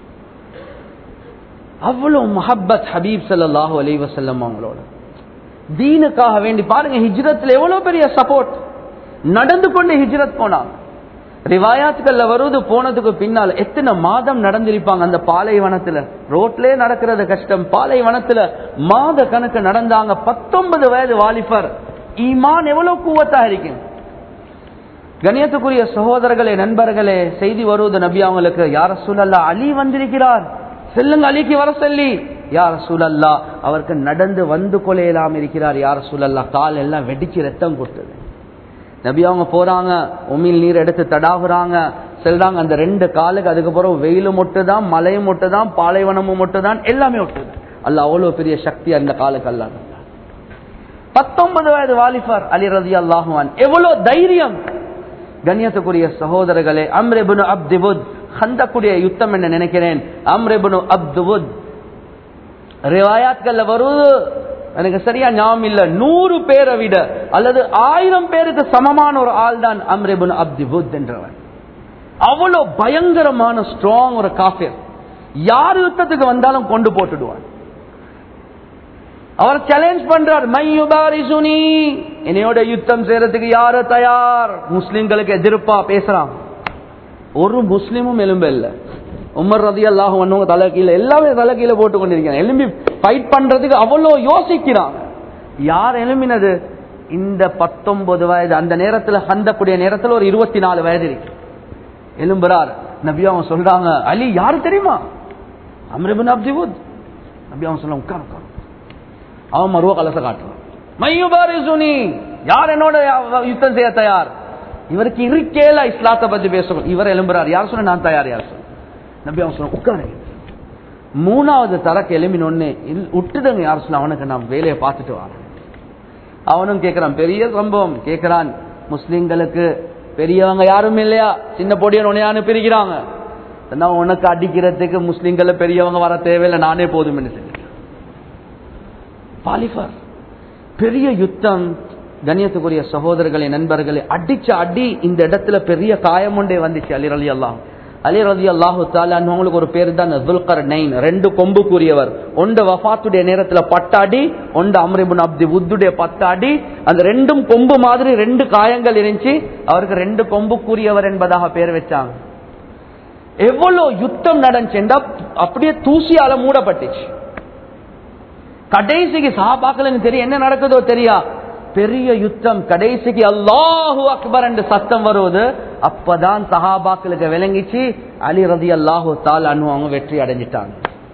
அவ்வளவு மஹப்பத் ஹபீப் சல்லாஹூ அலி வசல்லம் அவங்களோட தீனுக்காக வேண்டி பாருங்க ஹிஜ்ரத்ல எவ்வளவு பெரிய சப்போர்ட் நடந்து கொண்டு ஹிஜ்ரத் போனாங்க ரிவாயாத்துக்கள்ல வருவது போனதுக்கு பின்னால் எத்தனை மாதம் நடந்திருப்பாங்க அந்த பாலைவனத்துல ரோட்லயே நடக்கிறது கஷ்டம் பாலைவனத்துல மாத கணக்கு நடந்தாங்க பத்தொன்பது வயது வாலிபர் ஈமான் எவ்வளவு கூவத்தா இருக்கும் கணியத்துக்குரிய சகோதரர்களே நண்பர்களே செய்தி வருவது நபி அவங்களுக்கு யார சூழல்லா அலி வந்திருக்கிறார் செல்லுங்க அலிக்கு வர சொல்லி யார சூழல்லா அவருக்கு நடந்து வந்து கொலையெல்லாம் இருக்கிறார் யார சூழல்லா கால் எல்லாம் வெடிச்சு ரத்தம் கொட்டுது நபி அவங்க போறாங்க உமிழ் நீர் எடுத்து தடாகுறாங்க செல்றாங்க அந்த ரெண்டு காலுக்கு அதுக்கப்புறம் வெயிலும் மட்டுதான் மழையும் மட்டுதான் பாலைவனமும் மட்டுதான் எல்லாமே ஒட்டுது அல்ல அவ்வளவு பெரிய சக்தி அந்த காலுக்கு அல்ல பத்தொன்பது வயது வாலிபர் அலி ரதி அல்லாஹுவான் எவ்வளவு தைரியம் கண்ணியத்துக்குரிய சகோதரர்களே அம்ரெபுனு அப்திபுத் ஹந்தக்குடைய யுத்தம் என்ன நினைக்கிறேன் அம்ரெபுனு அப்துபுத் ரிவாயாத்கள்ல வருவது எனக்கு சரியா ஞாபகம் இல்ல நூறு பேரை விட அல்லது ஆயிரம் பேருக்கு சமமான ஒரு ஆள் தான் அம்ரெபுன் அப்தி புத் என்றவன் அவ்வளவு பயங்கரமான ஸ்ட்ராங் ஒரு காஃபியர் யார் யுத்தத்துக்கு வந்தாலும் கொண்டு போட்டுடுவான் அவர் சேலஞ்ச் பண்றார் மையுபாரிசுனி என்னையோட யுத்தம் செய்யறதுக்கு யாரு தயார் முஸ்லிம்களுக்கு எதிர்ப்பா பேசுறான் ஒரு முஸ்லிமும் எலும்பு இல்லை உமர் ரதி அல்லாஹ் ஒன்னவங்க தலை கீழே எல்லாமே தலை கீழே போட்டு கொண்டிருக்கிறாங்க எலும்பி ஃபைட் பண்றதுக்கு அவ்வளோ யோசிக்கிறான் யார் எலும்பினது இந்த பத்தொன்பது வயது அந்த நேரத்தில் ஹந்தக்கூடிய நேரத்தில் ஒரு இருபத்தி நாலு வயது இருக்கு எலும்புறார் நபி அவங்க சொல்றாங்க அலி யாரு தெரியுமா அம்ரிபின் அப்திபுத் நபி அவங்க சொல்ல உட்கார் உட்கார் அவன் மருவ கலச காட்டுறான் மையுபாரி சுனி யார் என்னோட யுத்தம் செய்ய தயார் இவருக்கு இருக்கேல இஸ்லாத்தை பத்தி பேசணும் இவர் எழும்புறார் யார் சொன்ன நான் தயார் யார் சொன்ன நபி அவன் சொன்ன உட்காருங்க மூணாவது தரக்கு எலும்பினொன்னு விட்டுடுங்க யார் சொன்ன அவனுக்கு நான் வேலையை பார்த்துட்டு வரேன் அவனும் கேட்கிறான் பெரிய சம்பவம் கேட்கிறான் முஸ்லிம்களுக்கு பெரியவங்க யாரும் இல்லையா சின்ன பொடியன் உனையானு பிரிக்கிறாங்க சொன்னா உனக்கு அடிக்கிறதுக்கு முஸ்லிம்கள பெரியவங்க வர தேவையில்லை நானே போதும்னு சொல்லி பாலிஃபர் பெரிய யுத்தம் கண்ணியத்துக்குரிய சகோதரர்களே நண்பர்களே அடிச்ச அடி இந்த இடத்துல பெரிய காயம் ஒன்றே வந்துச்சு அலி அலி அல்லாஹ் அலி ரதி அல்லாஹு அவங்களுக்கு ஒரு பேர் தான் துல்கர் நைன் ரெண்டு கொம்பு கூறியவர் ஒன்று வஃபாத்துடைய நேரத்துல பட்டாடி ஒன்று அம்ரிபுன் அப்தி உத்துடைய பத்தாடி அந்த ரெண்டும் கொம்பு மாதிரி ரெண்டு காயங்கள் இருந்துச்சு அவருக்கு ரெண்டு கொம்பு கூறியவர் என்பதாக பேர் வச்சாங்க எவ்வளவு யுத்தம் நடந்துச்சுண்டா அப்படியே தூசியால மூடப்பட்டுச்சு கடைசிக்கு சஹாபாக்கள் தெரியும் என்ன நடக்குதோ தெரியா பெரிய யுத்தம் கடைசிக்கு அல்லாஹு அக்பர் என்று சத்தம் வருவது அப்பதான் சஹாபாக்களுக்கு விளங்கிச்சு அலி ரதி அல்லாஹு தால் அனு அவங்க வெற்றி அடைஞ்சிட்டாங்க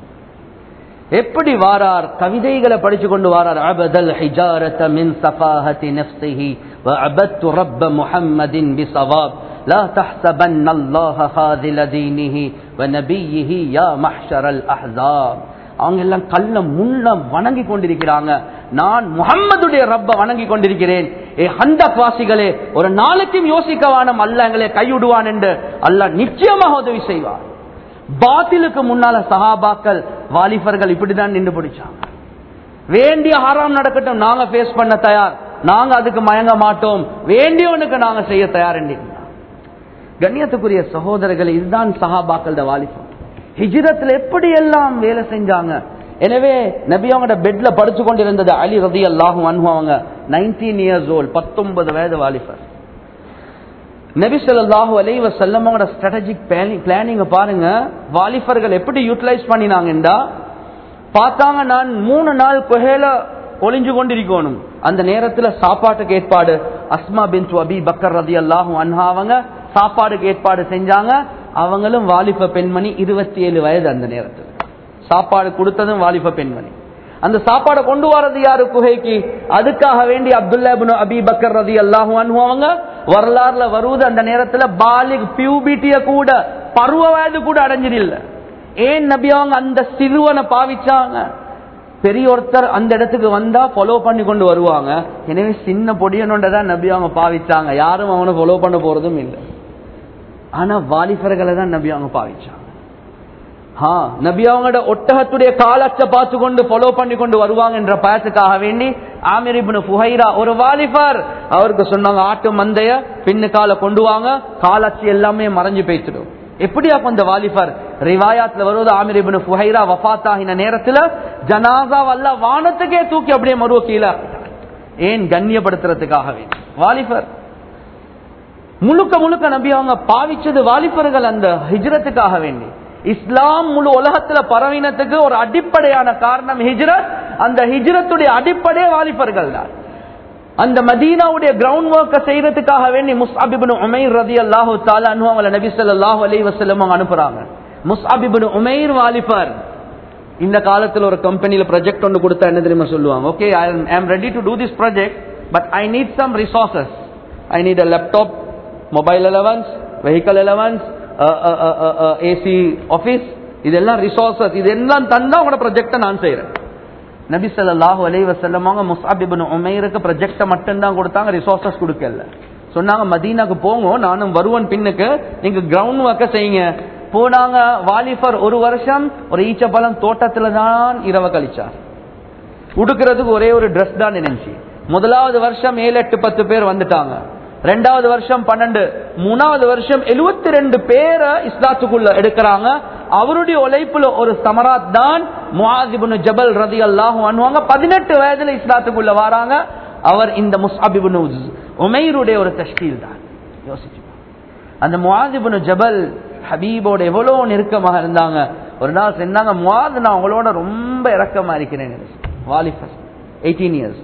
எப்படி வாரார் கவிதைகளை படிச்சு கொண்டு வாரார் அபதல் ஹிஜாரத மின் சஃபாஹதி நஃப்ஸிஹி وعبدت رب محمد بصواب لا تحسبن الله خاذل دينه ونبيه يا محشر الاحزاب அவங்க எல்லாம் கல்ல முன்ன வணங்கி கொண்டிருக்கிறாங்க நான் முகம்மதுடைய ரப்ப வணங்கி கொண்டிருக்கிறேன் ஏ ஹந்த வாசிகளே ஒரு நாளைக்கும் யோசிக்க வானம் அல்ல எங்களை கைவிடுவான் என்று அல்ல நிச்சயமாக உதவி செய்வார் பாத்திலுக்கு முன்னால சஹாபாக்கள் வாலிபர்கள் இப்படிதான் நின்று பிடிச்சாங்க வேண்டிய ஹாராம் நடக்கட்டும் நாங்க பேஸ் பண்ண தயார் நாங்க அதுக்கு மயங்க மாட்டோம் வேண்டியவனுக்கு நாங்க செய்ய தயார் கண்ணியத்துக்குரிய சகோதரர்கள் இதுதான் சஹாபாக்களோட வாலிபம் ஹிஜ்ரத்துல எப்படி எல்லாம் வேலை செஞ்சாங்க எனவே நபி அவங்களோட பெட்ல படுத்து கொண்டிருந்தது அலி ரதி அல்லாஹும் அன்பு அவங்க நைன்டீன் இயர்ஸ் ஓல்ட் பத்தொன்பது வயது வாலிபர் நபி சொல்லாஹு அலை வசல்லம் அவங்களோட ஸ்ட்ராட்டஜிக் பிளானிங் பாருங்க வாலிபர்கள் எப்படி யூட்டிலைஸ் பண்ணினாங்கண்டா பார்த்தாங்க நான் மூணு நாள் குகையில ஒளிஞ்சு கொண்டிருக்கணும் அந்த நேரத்துல சாப்பாட்டுக்கு ஏற்பாடு அஸ்மா பின் அபி பக்கர் ரதி அல்லாஹும் அன்ஹா அவங்க சாப்பாடுக்கு ஏற்பாடு செஞ்சாங்க அவங்களும் வாலிப பெண்மணி இருபத்தி ஏழு வயது அந்த நேரத்தில் சாப்பாடு கொடுத்ததும் வாலிப பெண்மணி அந்த சாப்பாடை கொண்டு வரது யாரு குகைக்கு அதுக்காக வேண்டி அப்துல்லா அபி பக்கர் ரதி அல்லாஹு அவங்க வரலாறுல வருவது அந்த நேரத்துல பாலிக் பியூபிட்டிய கூட பருவ வயது கூட அடைஞ்சிடில்ல ஏன் நபி அவங்க அந்த சிறுவனை பாவிச்சாங்க பெரிய ஒருத்தர் அந்த இடத்துக்கு வந்தா ஃபாலோ பண்ணி கொண்டு வருவாங்க எனவே சின்ன பொடியனோண்டதான் நபி அவங்க பாவிச்சாங்க யாரும் அவனை ஃபாலோ பண்ண போறதும் இல்லை ஆனா வாலிபர்களை தான் நபி அவங்க பாவிச்சாங்க நபி அவங்களோட ஒட்டகத்துடைய காலத்தை பார்த்து கொண்டு ஃபாலோ பண்ணி கொண்டு வருவாங்க என்ற பயத்துக்காக வேண்டி ஆமிர் இப்னு ஃபுஹைரா ஒரு வாலிபர் அவருக்கு சொன்னாங்க ஆட்டு மந்தைய பின்னு கால கொண்டு வாங்க காலாட்சி எல்லாமே மறைஞ்சு பேசிடும் எப்படி அப்ப இந்த வாலிபர் ரிவாயாத்துல வருவது ஆமிர் இப்னு ஃபுஹைரா வஃத் ஆகின நேரத்துல ஜனாசா வல்ல வானத்துக்கே தூக்கி அப்படியே மருவ கீழே ஏன் கண்ணியப்படுத்துறதுக்காகவே வாலிபர் முழுக்க முழுக்க நபி அவங்க பாவிச்சது வாலிபர்கள் அந்த ஹிஜ்ரத்துக்காக வேண்டி இஸ்லாம் முழு உலகத்துல பரவினத்துக்கு ஒரு அடிப்படையான காரணம் ஹிஜ்ரத் அந்த ஹிஜ்ரத்துடைய அடிப்படை வாலிபர்கள் தான் அந்த மதீனாவுடைய கிரவுண்ட் ஒர்க்க செய்யறதுக்காக வேண்டி முஸ்அபிபின் உமைர் ரதி அல்லாஹு தாலா அவங்கள நபி ஸல்லல்லாஹு அலைஹி வஸல்லம் அவங்க அனுப்புறாங்க முஸ்அபிபின் உமைர் வாலிபர் இந்த காலத்துல ஒரு கம்பெனில ப்ராஜெக்ட் ஒன்று கொடுத்தா என்ன தெரியுமா சொல்லுவாங்க okay I am ready to do this project but I need some resources I need a laptop mobile allowance vehicle allowance AC office இதெல்லாம் ரிசோர்சஸ் இதெல்லாம் தந்தா உங்களோட ப்ராஜெக்டை நான் செய்யறேன் நபி ஸல்லல்லாஹு அலைஹி வஸல்லம் அவங்க முஸ்அப் இப்னு உமைருக்கு ப்ராஜெக்ட்டை மட்டும் தான் கொடுத்தாங்க ரிசோர்சஸ் கொடுக்கல சொன்னாங்க மதீனாக்கு போங்க நானும் வருவன் பின்னுக்கு நீங்க கிரவுண்ட் ஒர்க்க செய்யுங்க போனாங்க வாலிபர் ஒரு வருஷம் ஒரு ஈச்சப்பழம் தோட்டத்துல தான் இரவு கழிச்சார் உடுக்கிறதுக்கு ஒரே ஒரு ட்ரெஸ் தான் நினைச்சு முதலாவது வருஷம் ஏழு எட்டு பத்து பேர் வந்துட்டாங்க ரெண்டாவது வருஷம் பன்னெண்டு மூணாவது வருஷம் எழுபத்தி ரெண்டு பேரை இஸ்லாத்துக்குள்ள எடுக்கிறாங்க அவருடைய உழைப்புல ஒரு சமராத் தான் முஹாதிபுன் ஜபல் ரதி அல்லாஹ் அனுவாங்க பதினெட்டு வயதுல இஸ்லாத்துக்குள்ள வராங்க அவர் இந்த முஸ்அபிபுன் உமைருடைய ஒரு தஷ்கீல் தான் யோசிச்சு அந்த முஹாதிபுன் ஜபல் ஹபீபோட எவ்வளவு நெருக்கமாக இருந்தாங்க ஒரு நாள் சொன்னாங்க முவாது நான் உங்களோட ரொம்ப இறக்கமா இருக்கிறேன் வாலிபர் எயிட்டீன் இயர்ஸ்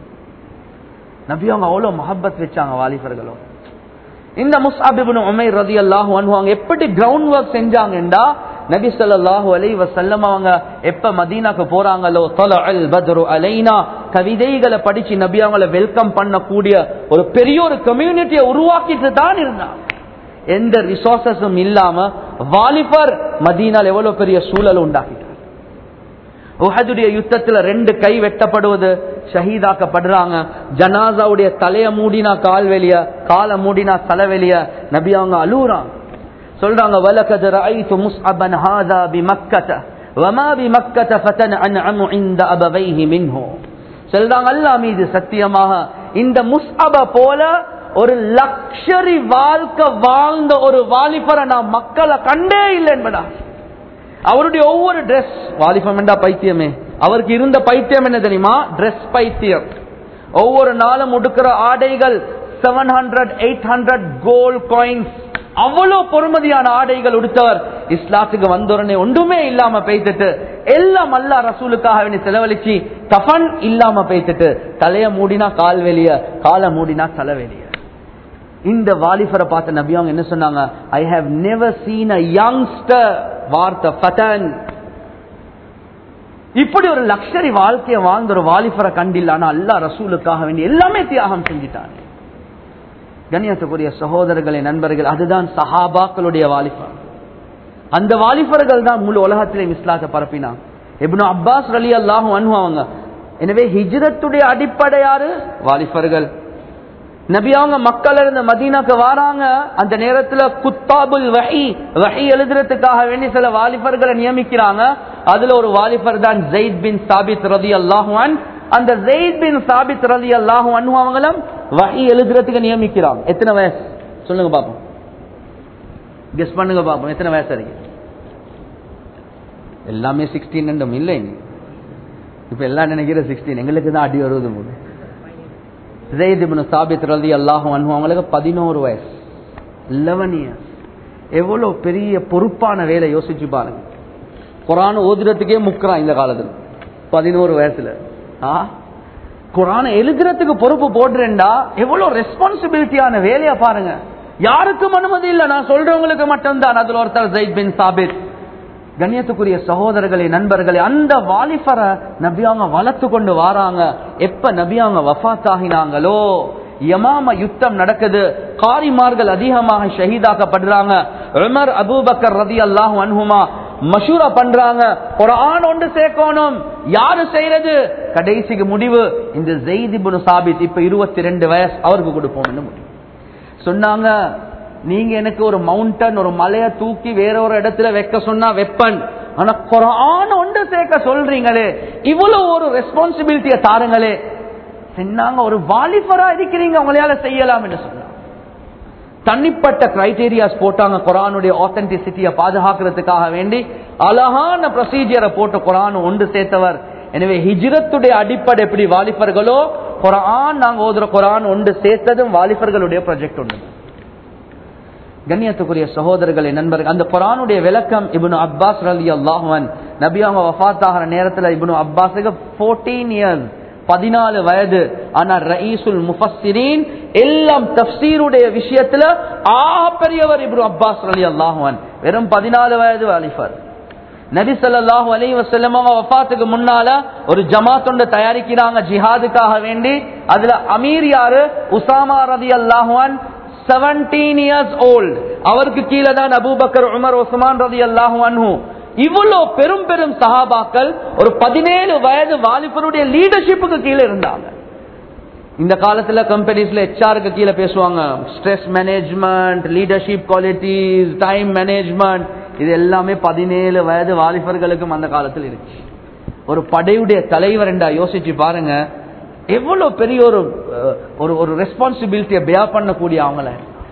நபி அவங்க அவ்வளவு மஹப்பத் வச்சாங்க வாலிபர்களும் இந்த முஸ்அபிபின் உமைர் ரதி அல்லாஹு அவங்க எப்படி கிரவுண்ட் ஒர்க் செஞ்சாங்கண்டா நபி ஸல்லல்லாஹு அலைஹி வஸல்லம் அவங்க எப்ப மதீனாக்கு போறாங்களோ தலஅல் பத்ரு அலைனா கவிதைகளை படிச்சு நபி அவங்கள வெல்கம் பண்ணக்கூடிய ஒரு பெரிய ஒரு கம்யூனிட்டியை உருவாக்கிட்டு தான் இருந்தாங்க எந்த ரிசோர்சஸும் இல்லாம வாலிபர் மதீனால் எவ்வளவு பெரிய சூழல் உண்டாக்கிட்டார் உஹதுடைய யுத்தத்துல ரெண்டு கை வெட்டப்படுவது ஷஹீதாக்கப்படுறாங்க ஜனாசாவுடைய தலைய மூடினா கால் வெளிய காலை மூடினா தலை வெளிய நபி அவங்க அழுகுறாங்க சொல்றாங்க வலகது ரஐது முஸ்அபன் ஹாதா பிமக்கத வமா பிமக்கத ஃபதன் அன்அமு இன்த அபவைஹி மின்ஹு சொல்றாங்க அல்லாஹ் மீது சத்தியமாக இந்த முஸ்அப போல ஒரு லக்ஷரி வாழ்க்கை வாழ்ந்த ஒரு வாலிபரை நான் மக்களை கண்டே இல்லை என்பதா அவருடைய ஒவ்வொரு டிரெஸ் வாலிபம் என்றா பைத்தியமே அவருக்கு இருந்த பைத்தியம் என்ன தெரியுமா டிரெஸ் பைத்தியம் ஒவ்வொரு நாளும் உடுக்கிற ஆடைகள் seven hundred eight hundred gold coins அவ்வளவு பொறுமதியான ஆடைகள் உடுத்தவர் இஸ்லாத்துக்கு வந்தோடனே ஒன்றுமே இல்லாம பெய்த்துட்டு எல்லாம் அல்லா ரசூலுக்காக வேண்டி செலவழிச்சு கஃபன் இல்லாம பெய்த்துட்டு தலைய மூடினா கால் வெளிய காலை மூடினா தலை வெளிய இந்த வாலிபரை பார்த்த நபி அவங்க என்ன சொன்னாங்க I have never seen a youngster வார்த்த ஃபதன் இப்படி ஒரு லக்ஷரி வாழ்க்கையை வாழ்ந்த ஒரு வாலிபரை கண்டில்ல ஆனா அல்லா ரசூலுக்காக வேண்டி எல்லாமே தியாகம் செஞ்சிட்டாங்க கண்ணியத்துக்குரிய சகோதரர்களே நண்பர்கள் அதுதான் சஹாபாக்களுடைய வாலிபர் அந்த வாலிபர்கள் தான் முழு உலகத்திலே இஸ்லாத்தை பரப்பினாங்க இப்னு அப்பாஸ் அலி அல்லாஹும் அனுபவங்க எனவே ஹிஜ்ரத்துடைய அடிப்படை யாரு வாலிபர்கள் நபி அவங்க மக்கள் இருந்த மதீனாக்கு வராங்க அந்த நேரத்துல குத்தாபுல் வஹி வஹி எழுதுறதுக்காக வேண்டி சில வாலிபர்களை நியமிக்கிறாங்க அதுல ஒரு வாலிபர் தான் ஜெயித் பின் சாபித் ரதி அல்லாஹுவான் அந்த ஜெயித் பின் சாபித் ரதி அல்லாஹு அவங்களும் வஹி எழுதுறதுக்கு நியமிக்கிறாங்க எத்தனை வயசு சொல்லுங்க பாப்போம் கெஸ் பண்ணுங்க பாப்போம் எத்தனை வயசு இருக்கு எல்லாமே சிக்ஸ்டீன் இல்லை இப்ப எல்லாம் நினைக்கிற சிக்ஸ்டீன் எங்களுக்கு தான் அடி வருவது போது ஜெயித் இப்னு சாபித் ரலி அல்லாஹு அன்ஹு அவங்களுக்கு பதினோரு வயசு லெவன் இயர்ஸ் எவ்வளவு பெரிய பொறுப்பான வேலை யோசிச்சு பாருங்க குரான் ஓதுறதுக்கே முக்கிறான் இந்த காலத்துல பதினோரு வயசுல ஆ குரான எழுதுறதுக்கு பொறுப்பு போடுறேன்டா எவ்வளவு ரெஸ்பான்சிபிலிட்டியான வேலையா பாருங்க யாருக்கும் அனுமதி இல்ல நான் சொல்றவங்களுக்கு மட்டும்தான் அதுல ஒருத்தர் ஜெயித் பின் சாபித் கண்ணியத்துக்குரிய சகோதரர்களே நண்பர்களே அந்த வாலிபரை நபியாங்க வளர்த்து கொண்டு வாராங்க எப்ப நபியாங்க வஃத் ஆகினாங்களோ யமாம யுத்தம் நடக்குது காரிமார்கள் அதிகமாக ஷஹீதாக்கப்படுறாங்க உமர் அபூபக்கர் ரதி அல்லாஹ் அன்ஹுமா மஷூரா பண்றாங்க ஒரு ஆண் ஒன்று சேர்க்கணும் யாரு செய்யறது கடைசிக்கு முடிவு இந்த ஜெய்திபுன் சாபித் இப்ப இருபத்தி ரெண்டு வயசு அவருக்கு கொடுப்போம்னு முடிவு சொன்னாங்க நீங்க எனக்கு ஒரு மவுண்டன் ஒரு மலைய தூக்கி வேற ஒரு இடத்துல வைக்க சொன்னா வெப்பன் ஆனா குரான் ஒன்று சேர்க்க சொல்றீங்களே இவ்வளவு ஒரு ரெஸ்பான்சிபிலிட்டிய தாருங்களே சொன்னாங்க ஒரு வாலிபரா இருக்கிறீங்க உங்களால செய்யலாம் என்று சொன்னாங்க தனிப்பட்ட கிரைடீரியாஸ் போட்டாங்க குரானுடைய ஆத்தென்டிசிட்டியை பாதுகாக்கிறதுக்காக வேண்டி அழகான ப்ரொசீஜரை போட்டு குரான் ஒன்று சேர்த்தவர் எனவே ஹிஜ்ரத்துடைய அடிப்படை எப்படி வாலிபர்களோ குரான் நாங்க ஓதுற குரான் ஒன்று சேர்த்ததும் வாலிபர்களுடைய ப்ராஜெக்ட் ஒன்று கண்ணியத்துக்குரிய சகோதரர்களே நண்பர்கள் அந்த குரானுடைய விளக்கம் இப்னு அப்பாஸ் ரலி அல்லாஹுவன் நபி அவங்க வஃத் ஆகிற நேரத்தில் இப்னு அப்பாஸுக்கு ஃபோர்டீன் இயர்ஸ் பதினாலு வயது ஆனா ரயீசுல் முஃபஸ்ஸிரீன் எல்லாம் தப்சீருடைய விஷயத்துல ஆக பெரியவர் இப்னு அப்பாஸ் ரலி அல்லாஹுவன் வெறும் பதினாலு வயது வாலிபர் நபி ஸல்லல்லாஹு அலைஹி வஸல்லம் அவங்க வஃபாத்துக்கு முன்னால ஒரு ஜமாத் ஒன்று தயாரிக்கிறாங்க ஜிஹாதுக்காக வேண்டி அதுல அமீர் யாரு உசாமா ரலியல்லாஹு அன் 17 இயர்ஸ் ஓல்ட் அவருக்கு கீழே தான் அபூபக்கர் உமர் உஸ்மான் ரதி அல்லாஹு அன்ஹு இவ்வளவு பெரும் பெரும் சஹாபாக்கள் ஒரு பதினேழு வயது வாலிபருடைய லீடர்ஷிப்புக்கு கீழே இருந்தாங்க இந்த காலத்துல கம்பெனிஸ்ல ஹெச்ஆருக்கு கீழே பேசுவாங்க stress management leadership qualities time management இது எல்லாமே பதினேழு வயது வாலிபர்களுக்கும் அந்த காலத்தில் இருக்கு ஒரு படையுடைய தலைவர் என்றா யோசிச்சு பாருங்க எவ்வளவு பெரிய ஒரு ஒரு ஒரு ரெஸ்பான்சிபிலிட்டியை பே பண்ணக்கூடிய அவங்கள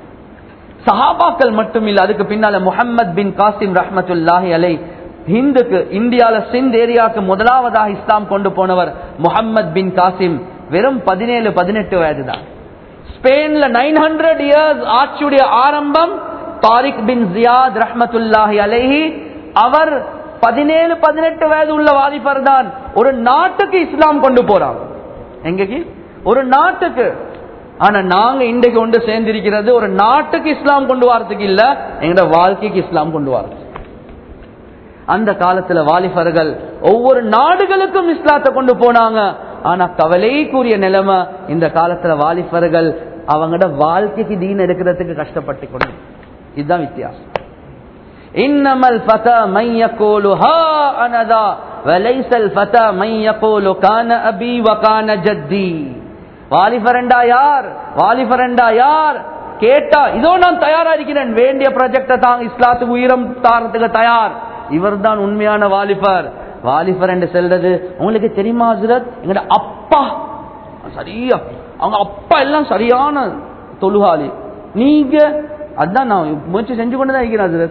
சஹாபாக்கள் மட்டும் இல்ல அதுக்கு பின்னால முகமது பின் காசிம் ரஹமத்துல்லாஹி அலை ஹிந்துக்கு இந்தியால சிந்த் ஏரியாவுக்கு முதலாவதாக இஸ்லாம் கொண்டு போனவர் முகமது பின் காசிம் வெறும் பதினேழு பதினெட்டு வயது தான் ஸ்பெயின்ல நைன் ஹண்ட்ரட் இயர்ஸ் ஆட்சியுடைய ஆரம்பம் தாரிக் பின் ஜியாத் ரஹமத்துல்லாஹி அலைஹி அவர் பதினேழு பதினெட்டு வயது உள்ள வாலிபர் தான் ஒரு நாட்டுக்கு இஸ்லாம் கொண்டு போறாங்க எங்கக்கு ஒரு நாட்டுக்கு ஆனா நாங்க இன்றைக்கு கொண்டு சேர்ந்திருக்கிறது ஒரு நாட்டுக்கு இஸ்லாம் கொண்டு வரதுக்கு இல்ல எங்கட வாழ்க்கைக்கு இஸ்லாம் கொண்டு வரது அந்த காலத்துல வாலிபர்கள் ஒவ்வொரு நாடுகளுக்கும் இஸ்லாத்தை கொண்டு போனாங்க ஆனா கவலைக்குரிய நிலைமை இந்த காலத்துல வாலிபர்கள் அவங்களோட வாழ்க்கைக்கு தீன் எடுக்கிறதுக்கு கஷ்டப்பட்டு கொண்டு இதுதான் வித்தியாசம் இன்னமல் ஃபதா மை யகூலு ஹா அனதா வலைஸல் ஃபதா மை யகூலு கான அபி வ கான ஜத்தி வாலிபரண்டா யார் வாலிபரண்டா யார் கேட்டா இதோ நான் தயாரா இருக்கிறேன் வேண்டிய ப்ராஜெக்ட தான் இஸ்லாத்துக்கு உயிரம் தாரத்துக்கு தயார் இவர்தான் உண்மையான வாலிபர் வாலிபர் என்று செல்றது உங்களுக்கு தெரியுமா ஹசரத் எங்கட அப்பா சரியா அவங்க அப்பா எல்லாம் சரியான தொழுகாளி நீங்க அதான் நான் முயற்சி செஞ்சு கொண்டு தான் இருக்கிறேன் ஹசரத்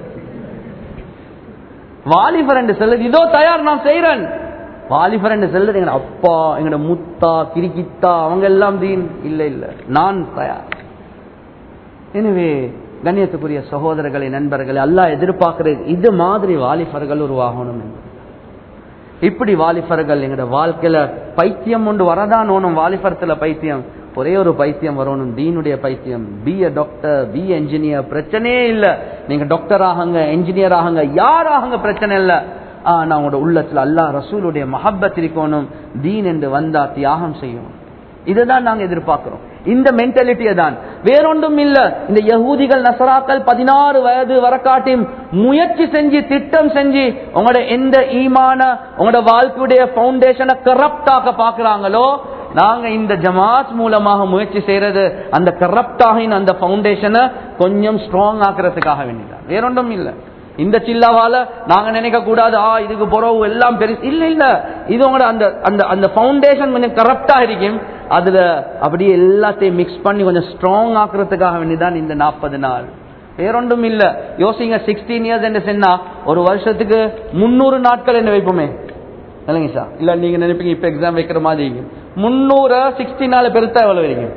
வாலிபர் என்று செல்லுது இதோ தயார் நான் செய்யறேன் வாலிபர் என்று செல்லுது எங்க அப்பா எங்கட முத்தா கிரிக்கித்தா அவங்க எல்லாம் தீன் இல்ல இல்ல நான் தயார் எனவே கண்ணியத்துக்குரிய சகோதரர்களை நண்பர்களை அல்லாஹ் எதிர்பார்க்கிறது இது மாதிரி வாலிபர்கள் உருவாகணும் என்று இப்படி வாலிபர்கள் எங்கட வாழ்க்கையில பைத்தியம் ஒன்று வரதான் ஓணும் வாலிபரத்துல பைத்தியம் ஒரே ஒரு பைத்தியம் வரணும் தீனுடைய பைத்தியம் be a doctor be engineer பிரச்சனையே இல்ல நீங்க டாக்டர் ஆகுங்க என்ஜினியர் ஆகுங்க யார் ஆகுங்க பிரச்சனை இல்ல ஆனா உங்களோட உள்ளத்துல அல்லாஹ் ரசூலுடைய மஹப்பத் இருக்கணும் தீன் என்று வந்தா தியாகம் செய்யணும் இதுதான் நாங்க எதிர்பார்க்கிறோம் இந்த மென்டாலிட்டியை தான் வேறொன்றும் இல்ல இந்த யகூதிகள் நசராக்கள் பதினாறு வயது வரக்காட்டியும் முயற்சி செஞ்சு திட்டம் செஞ்சு உங்களோட எந்த ஈமான உங்களோட வாழ்க்கையுடைய பவுண்டேஷனை கரப்ட் ஆக்க பாக்குறாங்களோ நாங்க இந்த ஜமாத் மூலமாக முயற்சி செய்யறது அந்த கரப்ட் ஆகின அந்த பவுண்டேஷனை கொஞ்சம் ஸ்ட்ராங் ஆக்குறதுக்காக வேண்டியதான் வேறொன்றும் இல்ல இந்த சில்லாவால நாங்க நினைக்க கூடாது ஆ இதுக்கு புறவு எல்லாம் பெருசு இல்ல இல்ல இது உங்களோட அந்த அந்த அந்த பவுண்டேஷன் கொஞ்சம் கரப்டா இருக்கும் அதுல அப்படியே எல்லாத்தையும் மிக்ஸ் பண்ணி கொஞ்சம் ஸ்ட்ராங் ஆக்குறதுக்காக வேண்டிதான் இந்த நாற்பது நாள் வேறொன்றும் இல்ல யோசிங்க சிக்ஸ்டீன் இயர்ஸ் என்று சொன்னா ஒரு வருஷத்துக்கு முன்னூறு நாட்கள் என்ன வைப்போமே இல்லைங்க சார் இல்ல நீங்க நினைப்பீங்க இப்ப எக்ஸாம் வைக்கிற மாதிரி முன்னூறு சிக்ஸ்டி நாலு பெருத்தா எவ்வளவு வைங்க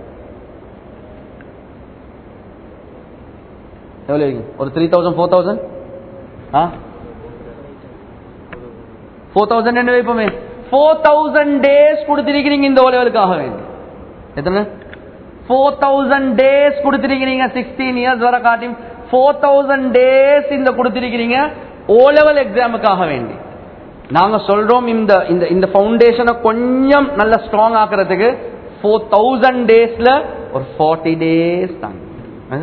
எவ்வளவு வைங்க ஒரு த்ரீ தௌசண்ட் ஃபோர் தௌசண்ட் ஆ ஃபோர் தௌசண்ட் என்ன வைப்போமே ஃபோர் தௌசண்ட் டேஸ் கொடுத்திருக்கிறீங்க இந்த ஓலெவலுக்காக வேண்டி எத்தனை ஃபோர் தௌசண்ட் டேஸ் கொடுத்திருக்கிறீங்க சிக்ஸ்டீன் இயர்ஸ் வர காட்டி ஃபோர் தௌசண்ட் டேஸ் இந்த கொடுத்திருக்கிறீங்க ஓ லெவல் எக்ஸாமுக்காக வேண்டி நாங்க சொல்றோம் இந்த இந்த இந்த ஃபவுண்டேஷனை கொஞ்சம் நல்ல ஸ்ட்ராங் ஆக்குறதுக்கு ஃபோர் தௌசண்ட் டேஸ்ல ஒரு ஃபார்ட்டி டேஸ் தாங்க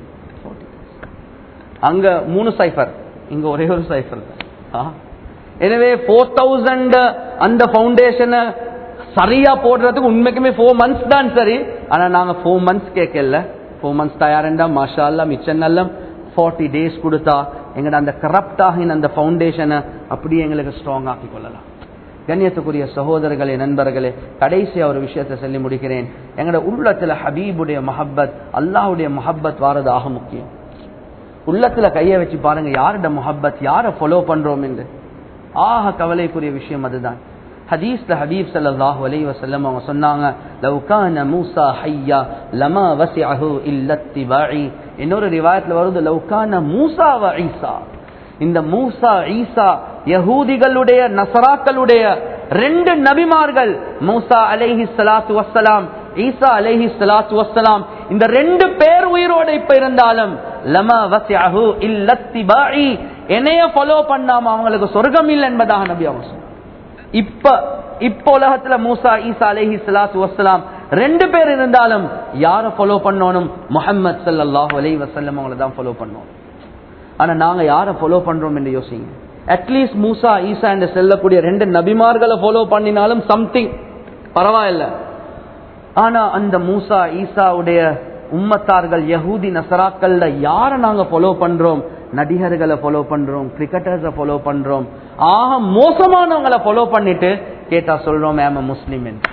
அங்க மூணு சைஃபர் இங்க ஒரே ஒரு சைஃபர் தான் எனவே ஃபோர் தௌசண்ட் அந்த ஃபவுண்டேஷனை சரியா போடுறதுக்கு உண்மைக்குமே ஃபோர் மந்த்ஸ் தான் சரி ஆனா நாங்க ஃபோர் மந்த்ஸ் கேட்கல ஃபோர் மந்த்ஸ் தயாரண்டா மாஷா அல்லா மிச்சம் நல்லம் ஃபார்ட்டி டேஸ் கொடுத்தா எங்கட அந்த கரப்ட் ஆகின அந்த ஃபவுண்டேஷனை அப்படியே எங்களுக்கு ஸ்ட்ராங் ஆக்கி கொள்ளலாம் கண்ணியத்துக்குரிய சகோதரர்களே நண்பர்களே கடைசியா ஒரு விஷயத்தை சொல்லி முடிக்கிறேன் எங்கட உள்ளத்துல ஹபீபுடைய மஹப்பத் அல்லாஹுடைய மஹப்பத் வாரது ஆக முக்கியம் உள்ளத்துல கைய வச்சு பாருங்க யாரோட முஹப்பத் யார ஃபாலோ பண்றோம் என்று ஆக கவலைக்குரிய விஷயம் அதுதான் ஹதீஸ்ல ஹபீப் ஸல்லல்லாஹு அலைஹி வஸல்லம் அவங்க சொன்னாங்க லவ் கான மூசா ஹய்யா லமா வசிஅஹு இல்ல இத்திபாஇ இன்னொரு ரிவாயத்துல வருது லவ் கான மூசா வ ஈசா இந்த மூசா ஈசா யகூதிகளுடைய நசராக்களுடைய ரெண்டு நபிமார்கள் மூசா அலைஹி ஸலாத்து வஸ்ஸலாம் ஈசா அலைஹி ஸலாத்து வஸ்ஸலாம் இந்த ரெண்டு பேர் உயிரோட இப்ப இருந்தாலும் லமா வசிஅஹு இல்ல இத்திபாஇ என்னைய ஃபாலோ பண்ணாம அவங்களுக்கு சொர்க்கம் இல்லை என்பதாக நபி அவங்க சொன்னாங்க இப்ப இப்ப உலகத்துல மூசா ஈசா அலைஹி ஸலாத்து வஸ்ஸலாம் ரெண்டு பேர் இருந்தாலும் யார ஃபாலோ பண்ணணும் முஹம்மது ஸல்லல்லாஹு அலைஹி வஸல்லம் அவங்கள தான் ஃபாலோ பண்ணணும் ஆனா நாங்க யார ஃபாலோ பண்றோம் என்று யோசிங்க அட்லீஸ்ட் மூசா ஈசா என்று செல்லக்கூடிய ரெண்டு நபிமார்களை ஃபாலோ பண்ணினாலும் சம்திங் பரவாயில்ல ஆனா அந்த மூசா ஈசாவுடைய உம்மத்தார்கள் யஹூதி நசராக்கள்ல யார நாங்க ஃபாலோ பண்றோம் நடிகர்களை ஃபாலோ பண்றோம் கிரிக்கெட்டர்ஸை ஃபாலோ பண்றோம் ஆக மோசமானவங்களை ஃபாலோ பண்ணிட்டு கேட்டா சொல்றோம் ஏம முஸ்லிம் என்று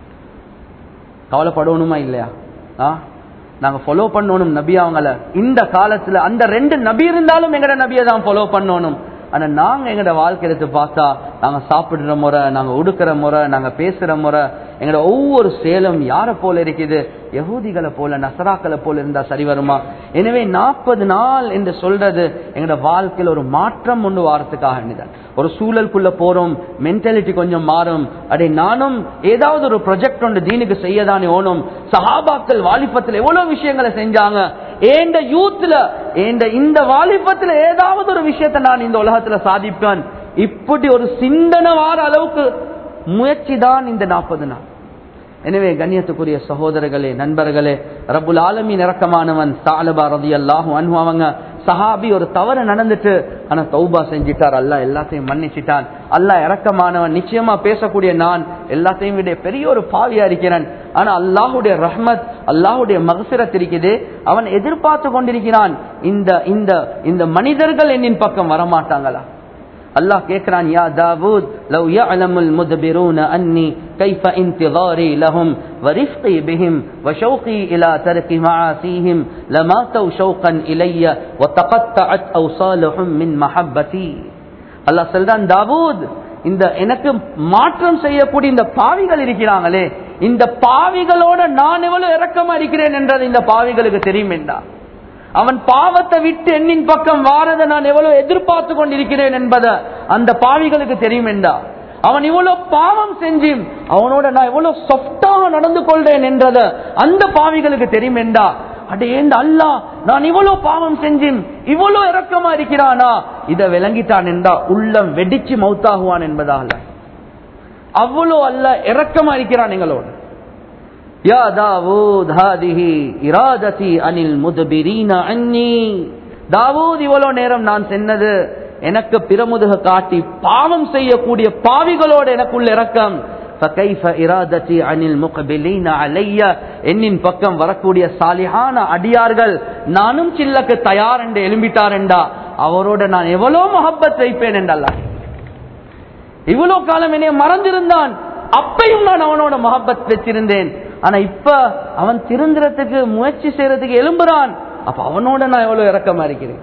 கவலைப்படணுமா இல்லையா ஆ நாங்க ஃபாலோ பண்ணணும் நபி அவங்கள இந்த காலத்துல அந்த ரெண்டு நபி இருந்தாலும் எங்கட நபியை தான் ஃபாலோ பண்ணணும் ஆனா நாங்க எங்கட வாழ்க்கை எடுத்து பார்த்தா நாங்க சாப்பிடுற முறை நாங்க உடுக்கிற முறை நாங்க பேசுற முறை எங்கட ஒவ்வொரு சேலம் யார போல இருக்குது யகூதிகளை போல நசராக்களை போல இருந்தா சரி வருமா எனவே நாற்பது நாள் என்று சொல்றது எங்கட வாழ்க்கையில ஒரு மாற்றம் ஒன்று வாரத்துக்காக வேண்டியதான் ஒரு சூழலுக்குள்ள போறோம் மென்டாலிட்டி கொஞ்சம் மாறும் அடே நானும் ஏதாவது ஒரு ப்ரொஜெக்ட் ஒன்று தீனுக்கு செய்யதானே ஓணும் சஹாபாக்கள் வாலிபத்தில் எவ்வளவு விஷயங்களை செஞ்சாங்க ஏண்ட யூத்ல ஏண்ட இந்த வாலிபத்துல ஏதாவது ஒரு விஷயத்தை நான் இந்த உலகத்துல சாதிப்பேன் இப்படி ஒரு சிந்தனை வார அளவுக்கு முயற்சி தான் இந்த நாற்பது நாள் எனவே கண்ணியத்துக்குரிய சகோதரர்களே நண்பர்களே ரபுல் ஆலமின் இறக்கமானவன் சாலபா ரதி அல்லாஹும் அன்பு அவங்க சஹாபி ஒரு தவறு நடந்துட்டு ஆனா தௌபா செஞ்சிட்டார் அல்லாஹ் எல்லாத்தையும் மன்னிச்சிட்டான் அல்லாஹ் இறக்கமானவன் நிச்சயமா பேசக்கூடிய நான் எல்லாத்தையும் விட பெரிய ஒரு பாவியா இருக்கிறேன் ஆனா அல்லாஹுடைய ரஹ்மத் அல்லாஹுடைய மகசிரத் இருக்குது அவன் எதிர்பார்த்து கொண்டிருக்கிறான் இந்த இந்த இந்த மனிதர்கள் என்னின் பக்கம் வரமாட்டாங்களா அல்லாஹ் கேட்கிறான் யா தாவூத் லவ் يعلمul مدبرون اني كيف انتظاري لهم ورفقي بهم وشوقي الى ترك معاصيهم لماتوا شوقا الي وتقطعت اوصالهم من محبتي அல்லாஹ் சொல்றான் தாவூத் இந்த எனக்கு மாற்றம் செய்யக்கூடிய இந்த பாவிகள் இருக்கிறாங்களே இந்த பாவிகளோட நான் எவ்வளவு இறக்கமா இருக்கிறேன் என்றது இந்த பாவிகளுக்கு தெரியும் என்றா அவன் பாவத்தை விட்டு என்னின் பக்கம் வாரதை நான் எவ்வளவு எதிர்பார்த்து கொண்டிருக்கிறேன் என்பதை அந்த பாவிகளுக்கு தெரியும் என்றா அவன் இவ்வளவு பாவம் செஞ்சு அவனோட நான் எவ்வளவு சொப்டாக நடந்து கொள்றேன் என்றத அந்த பாவிகளுக்கு தெரியும் என்றா அடேந்த அல்லா நான் இவ்வளவு பாவம் செஞ்சேன் இவ்வளவு இறக்கமா இருக்கிறானா இதை விளங்கிட்டான் என்றா உள்ளம் வெடிச்சு மௌத்தாகுவான் என்பதால அவ்வளவு அல்ல இறக்கமா இருக்கிறான் எங்களோட யா தாவூத் ஹாதிஹி இராததி அனில் முதுபிரீன அன்னி தாவூத் இவ்வளவு நேரம் நான் சென்னது எனக்கு பிரமுதுக காட்டி பாவம் செய்யக்கூடிய பாவிகளோட எனக்குள்ள இறக்கம் فكيف إرادتي عن المقبلين علي என்னின் பக்கம் வரக்கூடிய சாலிஹான அடியார்கள் நானும் சில்லக்கு தயார் என்று எழும்பிட்டார் என்றா அவரோட நான் எவ்வளவு மொஹப்பத் வைப்பேன் என்றல்ல இவ்வளவு காலம் என்னைய மறந்திருந்தான் அப்பையும் நான் அவனோட மொஹப்பத் வச்சிருந்தேன் ஆனா இப்ப அவன் திருந்துறதுக்கு முயற்சி செய்யறதுக்கு எழும்புறான் அப்ப அவனோட நான் எவ்வளவு இறக்கமா இருக்கிறேன்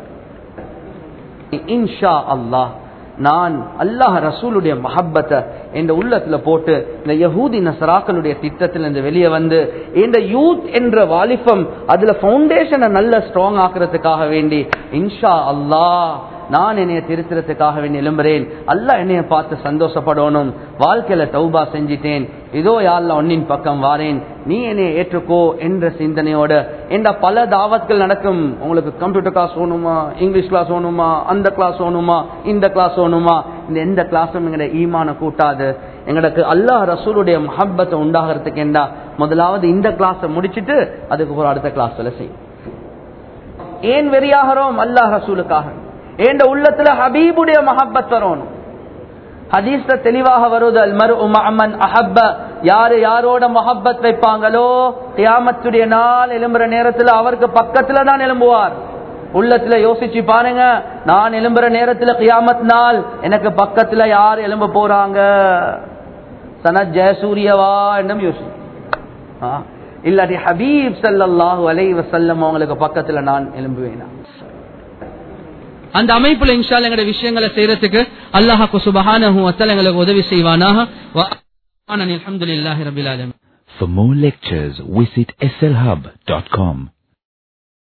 இன்ஷா அல்லாஹ் நான் அல்லாஹ் ரசூலுடைய மஹப்பத்தை என்ற உள்ளத்துல போட்டு இந்த யஹூதி நசராக்களுடைய திட்டத்தில் இருந்து வெளியே வந்து இந்த யூத் என்ற வாலிபம் அதுல பவுண்டேஷனை நல்ல ஸ்ட்ராங் ஆக்குறதுக்காக வேண்டி இன்ஷா அல்லாஹ் நான் என்னைய திருத்துறதுக்காக வேண்டி எழும்புறேன் அல்லாஹ் என்னைய பார்த்து சந்தோஷப்படணும் வாழ்க்கையில தௌபா செஞ்சிட்டேன் இதோ யாழ்ல ஒன்னின் பக்கம் வாரேன் நீ என்னைய ஏற்றுக்கோ என்ற சிந்தனையோட என்ற பல தாவத்கள் நடக்கும் உங்களுக்கு கம்ப்யூட்டர் கிளாஸ் வேணுமா இங்கிலீஷ் கிளாஸ் வேணுமா அந்த கிளாஸ் வேணுமா இந்த கிளாஸ் வேணுமா இந்த எந்த கிளாஸும் எங்கட ஈமான கூட்டாது எங்களுக்கு அல்லாஹ் ரசூலுடைய மஹப்பத்தை உண்டாகிறதுக்கு என்ன முதலாவது இந்த கிளாஸை முடிச்சிட்டு அதுக்கு ஒரு அடுத்த கிளாஸ்ல செய்யும் ஏன் வெறியாகிறோம் அல்லாஹ் ரசூலுக்காக ஏண்ட உள்ளத்துல ஹபீபுடைய மஹப்பத் வரணும் ஹதீஸ்ல தெளிவாக வருது அல் மரு மஹமன் அஹப்ப யாரு யாரோட மொஹப்பத் வைப்பாங்களோ தியாமத்துடைய நாள் எழும்புற நேரத்துல அவருக்கு பக்கத்துல தான் எழும்புவார் உள்ளத்துல யோசிச்சு பாருங்க நான் எழும்புற நேரத்துல கியாமத் நாள் எனக்கு பக்கத்துல யார் எழும்ப போறாங்க சனத் ஜெயசூரியவா என்னும் யோசி இல்லாட்டி ஹபீப் சல்லாஹூ அலை வசல்லம் அவங்களுக்கு பக்கத்துல நான் எழும்புவேனா அந்த அமைப்புல இன்ஷால் எங்களுடைய விஷயங்களை செய்யறதுக்கு அல்லாஹாக்கு சுபஹானஹு வத்தல் எங்களுக்கு உதவி செய்வானாக அல்ஹம்துலில்லாஹி ரபில் ஆலமீன் For more lectures, visit slhub.com.